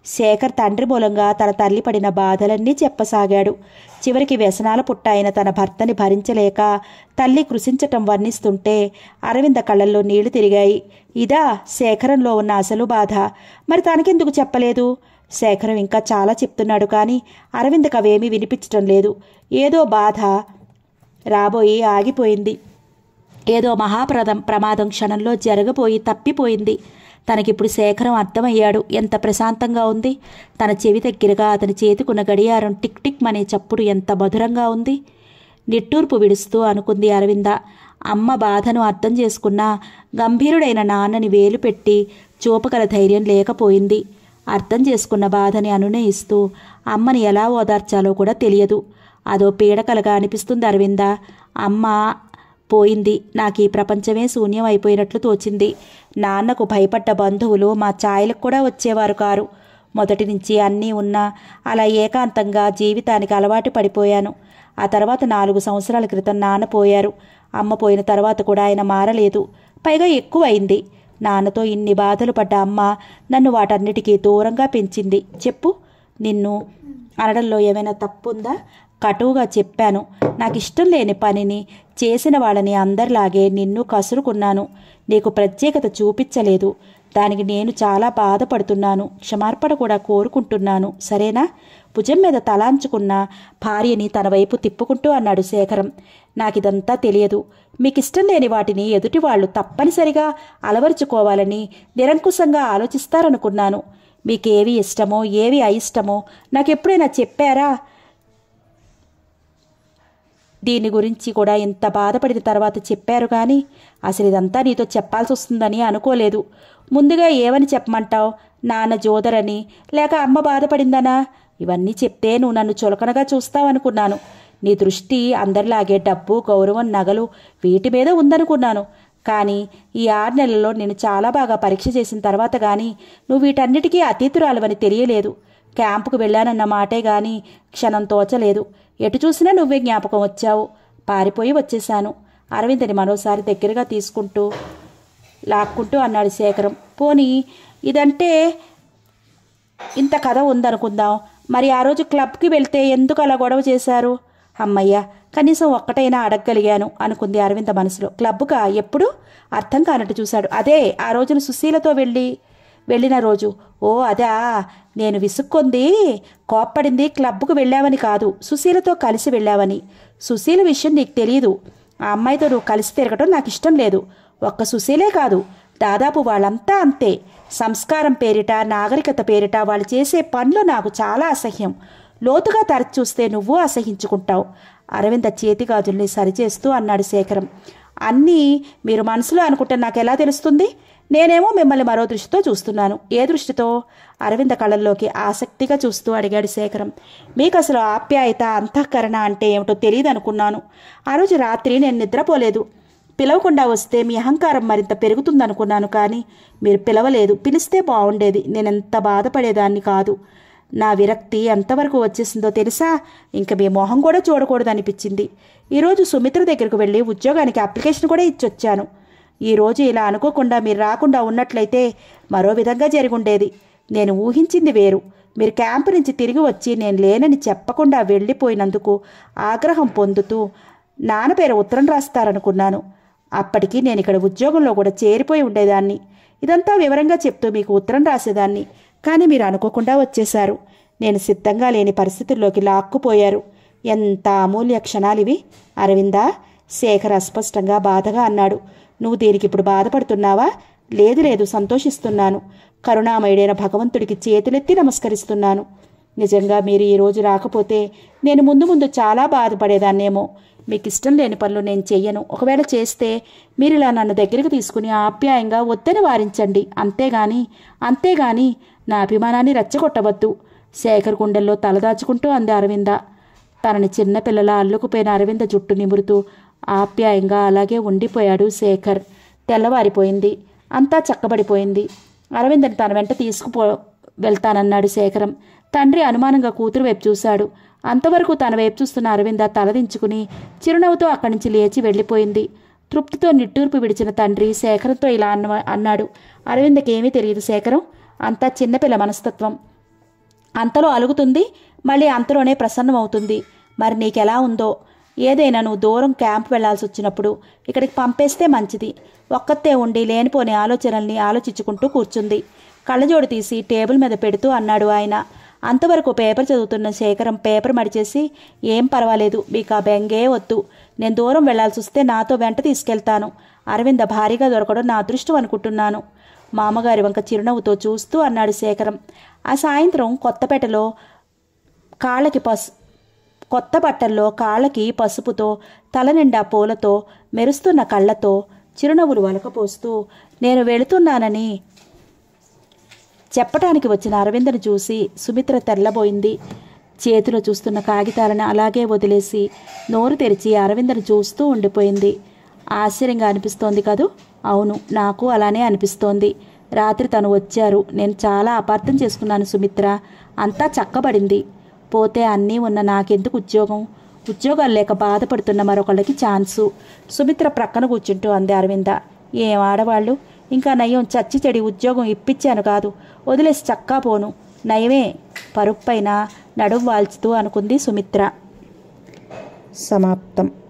శేఖర్ తండ్రి మూలంగా తన తల్లి పడిన బాధలన్నీ చెప్పసాగాడు చివరికి వ్యసనాల పుట్ట అయిన తన భర్తని భరించలేక తల్లి కృషించటం వర్ణిస్తుంటే అరవింద కళ్ళల్లో నీళ్లు తిరిగాయి ఇదా శేఖరంలో ఉన్న అసలు బాధ మరి తనకెందుకు చెప్పలేదు శేఖరం ఇంకా చాలా చెప్తున్నాడు కానీ అరవిందకు అవేమీ వినిపించటం లేదు ఏదో బాధ రాబోయి ఆగిపోయింది ఏదో మహాప్రదం ప్రమాదం క్షణంలో జరగబోయి తప్పిపోయింది తనకిప్పుడు శేఖరం అర్థమయ్యాడు ఎంత ప్రశాంతంగా ఉంది తన చెవి దగ్గరగా అతని చేతికున్న గడియారం టిక్ టిక్ అనే చప్పుడు ఎంత మధురంగా ఉంది నిట్టూర్పు విడుస్తూ అనుకుంది అరవింద అమ్మ బాధను అర్థం చేసుకున్న గంభీరుడైన నాన్నని వేలు పెట్టి చూపగల ధైర్యం లేకపోయింది అర్థం చేసుకున్న బాధని అనునయిస్తూ అమ్మని ఎలా ఓదార్చాలో కూడా తెలియదు అదో పీడకలగా అనిపిస్తుంది అరవింద అమ్మ పోయింది నాకు ఈ ప్రపంచమే శూన్యం అయిపోయినట్లు తోచింది నాన్నకు భయపడ్డ బంధువులు మా ఛాయలకు కూడా వచ్చేవారు కారు మొదటి నుంచి అన్నీ ఉన్నా అలా ఏకాంతంగా జీవితానికి అలవాటు పడిపోయాను ఆ తర్వాత నాలుగు సంవత్సరాల క్రితం నాన్న పోయారు అమ్మ పోయిన తర్వాత కూడా ఆయన మారలేదు పైగా ఎక్కువైంది నాన్నతో ఇన్ని బాధలు పడ్డ అమ్మ నన్ను వాటన్నిటికీ దూరంగా పెంచింది చెప్పు నిన్ను అనడంలో ఏమైనా తప్పుందా కటువుగా చెప్పాను నాకు ఇష్టం లేని పనిని చేసిన వాళ్ళని అందరిలాగే నిన్ను కసురుకున్నాను నీకు ప్రత్యేకత చూపించలేదు దానికి నేను చాలా బాధపడుతున్నాను క్షమార్పణ కూడా కోరుకుంటున్నాను సరేనా భుజం మీద తలాంచుకున్న భార్యని తన వైపు తిప్పుకుంటూ అన్నాడు శేఖరం నాకిదంతా తెలియదు మీకు ఇష్టం లేని వాటిని ఎదుటి వాళ్ళు తప్పనిసరిగా అలవరుచుకోవాలని నిరంకుశంగా ఆలోచిస్తారనుకున్నాను మీకేవి ఇష్టమో ఏవి అయిష్టమో నాకెప్పుడైనా చెప్పారా దీని గురించి కూడా ఇంత బాధపడిన తర్వాత చెప్పారు కానీ అసలు ఇదంతా నీతో చెప్పాల్సి వస్తుందని అనుకోలేదు ముందుగా ఏమని చెప్పమంటావు నాన్న జోదరని లేక అమ్మ బాధపడిందనా ఇవన్నీ చెప్తే నువ్వు నన్ను చులకనగా చూస్తావనుకున్నాను నీ దృష్టి అందరిలాగే డబ్బు గౌరవం నగలు వీటి మీద ఉందనుకున్నాను కానీ ఈ ఆరు నెలల్లో నేను చాలా బాగా పరీక్ష చేసిన తర్వాత కానీ నువ్వు వీటన్నిటికీ అతీతురాలవని తెలియలేదు క్యాంపుకు వెళ్ళానన్న మాటే గాని క్షణం తోచలేదు ఎటు చూసినా నువ్వే జ్ఞాపకం వచ్చావు పారిపోయి వచ్చేశాను అరవిందని మరోసారి దగ్గరగా తీసుకుంటూ లాక్కుంటూ అన్నాడు శేఖరం పోనీ ఇదంటే ఇంత కథ ఉందనుకుందాం మరి ఆ రోజు క్లబ్కి వెళ్తే ఎందుకు అలా గొడవ చేశారు అమ్మయ్య కనీసం ఒక్కటైనా అడగగలిగాను అనుకుంది అరవింద మనసులో క్లబ్గా ఎప్పుడు అర్థం కానట్టు చూశాడు అదే ఆ రోజున సుశీలతో వెళ్ళి వెళ్ళిన రోజు ఓ అదా నేను విసుక్కొంది కోప్పడింది క్లబ్కు వెళ్ళావని కాదు సుశీలతో కలిసి వెళ్ళావని సుశీల విషయం నీకు తెలియదు ఆ అమ్మాయితో నువ్వు కలిసి తిరగటం నాకు ఇష్టం లేదు ఒక్క సుశీలే కాదు దాదాపు వాళ్ళంతా అంతే సంస్కారం పేరిట నాగరికత పేరిట వాళ్ళు చేసే పనులు నాకు చాలా అసహ్యం లోతుగా తరచి చూస్తే నువ్వు అసహించుకుంటావు అరవింద చేతి గాజుల్ని సరిచేస్తూ అన్నాడు శేఖరం అన్నీ మీరు మనసులో అనుకుంటే నాకు ఎలా తెలుస్తుంది నేనేమో మిమ్మల్ని మరో దృష్టితో చూస్తున్నాను ఏ దృష్టితో అరవింద కళ్ళల్లోకి ఆసక్తిగా చూస్తూ అడిగాడు శేఖరం మీకు అసలు ఆప్యాయత అంతఃకరణ అంటే ఏమిటో తెలియదు అనుకున్నాను ఆ రోజు రాత్రి నేను నిద్రపోలేదు పిలవకుండా వస్తే మీ అహంకారం మరింత పెరుగుతుందనుకున్నాను కానీ మీరు పిలవలేదు పిలిస్తే బాగుండేది నేనెంత బాధపడేదాన్ని కాదు నా విరక్తి ఎంతవరకు వచ్చేసిందో తెలుసా ఇంక మీ మొహం కూడా చూడకూడదనిపించింది ఈరోజు సుమిత్ర దగ్గరకు వెళ్ళి ఉద్యోగానికి అప్లికేషన్ కూడా ఇచ్చొచ్చాను ఈరోజు ఇలా అనుకోకుండా మీరు రాకుండా ఉన్నట్లయితే మరో విధంగా జరిగుండేది నేను ఊహించింది వేరు మీరు క్యాంపు నుంచి తిరిగి వచ్చి నేను లేనని చెప్పకుండా వెళ్ళిపోయినందుకు ఆగ్రహం పొందుతూ నాన్న పేరు ఉత్తరం రాస్తారనుకున్నాను అప్పటికి నేను ఇక్కడ ఉద్యోగంలో కూడా చేరిపోయి ఉండేదాన్ని ఇదంతా వివరంగా చెప్తూ మీకు ఉత్తరం రాసేదాన్ని కానీ మీరు అనుకోకుండా వచ్చేశారు నేను సిద్ధంగా లేని పరిస్థితుల్లోకి లాక్కుపోయారు ఎంత అమూల్య క్షణాలివి అరవిందా శేఖర్ అస్పష్టంగా బాధగా అన్నాడు నువ్వు దీనికి ఇప్పుడు బాధపడుతున్నావా లేదు లేదు సంతోషిస్తున్నాను కరుణామయుడైన భగవంతుడికి చేతులెత్తి నమస్కరిస్తున్నాను నిజంగా మీరు ఈ రోజు రాకపోతే నేను ముందు ముందు చాలా బాధపడేదాన్నేమో మీకు ఇష్టం లేని పనులు నేను చెయ్యను ఒకవేళ చేస్తే మీరు ఇలా నన్ను దగ్గరికి తీసుకుని ఆప్యాయంగా వద్దని వారించండి అంతేగాని అంతేగాని నా అభిమానాన్ని రెచ్చగొట్టవద్దు శేఖర్ గుండెల్లో తలదాచుకుంటూ అంది అరవింద తనని చిన్నపిల్లల అల్లుకుపోయిన అరవింద జుట్టు నిమురుతూ ఆప్యాయంగా అలాగే ఉండిపోయాడు శేఖర్ తెల్లవారిపోయింది అంతా చక్కబడిపోయింది అరవిందని తన వెంట తీసుకుపో వెళ్తానన్నాడు శేఖరం తండ్రి అనుమానంగా కూతురు వైపు చూశాడు అంతవరకు తన వైపు చూస్తున్న అరవింద తలదించుకుని చిరునవ్వుతో అక్కడి నుంచి లేచి వెళ్ళిపోయింది తృప్తితో నిట్టూర్పు విడిచిన తండ్రి శేఖరంతో ఇలా అన్న అన్నాడు అరవిందకి ఏమీ తెలియదు శేఖరం అంతా చిన్నపిల్ల మనస్తత్వం అంతలో అలుగుతుంది మళ్ళీ అంతలోనే ప్రసన్నమవుతుంది మరి నీకెలా ఉందో ఏదైనా నువ్వు దూరం క్యాంప్ వెళ్లాల్సి వచ్చినప్పుడు ఇక్కడికి పంపేస్తే మంచిది ఒక్కతే ఉండి లేనిపోని ఆలోచనల్ని ఆలోచించుకుంటూ కూర్చుంది కళ్ళజోడు తీసి టేబుల్ మీద పెడుతూ అన్నాడు ఆయన అంతవరకు పేపర్ చదువుతున్న శేఖరం పేపర్ మడిచేసి ఏం పర్వాలేదు మీకు ఆ బెంగే వద్దు నేను దూరం వెళ్లాల్సి వస్తే నాతో వెంట తీసుకెళ్తాను అరవింద భారీగా దొరకడం నా అదృష్టం అనుకుంటున్నాను మామగారి వంక చిరునవ్వుతో చూస్తూ అన్నాడు శేఖరం ఆ సాయంత్రం కొత్తపేటలో కాళ్ళకి పసు కొత్త బట్టల్లో కాళ్ళకి పసుపుతో తల నిండా పూలతో మెరుస్తున్న కళ్ళతో చిరునవ్వులు వలకపోస్తూ నేను వెళుతున్నానని చెప్పటానికి వచ్చిన అరవిందను చూసి సుమిత్ర తెల్లబోయింది చేతిలో చూస్తున్న కాగితాలను అలాగే వదిలేసి నోరు తెరిచి అరవిందను చూస్తూ ఉండిపోయింది ఆశ్చర్యంగా అనిపిస్తోంది కదూ అవును నాకు అలానే అనిపిస్తోంది రాత్రి తను వచ్చారు నేను చాలా అపార్థం చేసుకున్నాను సుమిత్ర అంతా చక్కబడింది పోతే అన్నీ ఉన్న నాకెందుకు ఉద్యోగం ఉద్యోగాలు లేక బాధపడుతున్న మరొకళ్ళకి ఛాన్సు సుమిత్ర ప్రక్కన కూర్చుంటూ అంది అరవింద ఏం ఆడవాళ్ళు ఇంకా నయం చచ్చి చెడి ఉద్యోగం ఇప్పించాను కాదు వదిలేసి చక్కా పోను నయమే పరుప్పైన నడుం వాల్చుతూ అనుకుంది సుమిత్ర సమాప్తం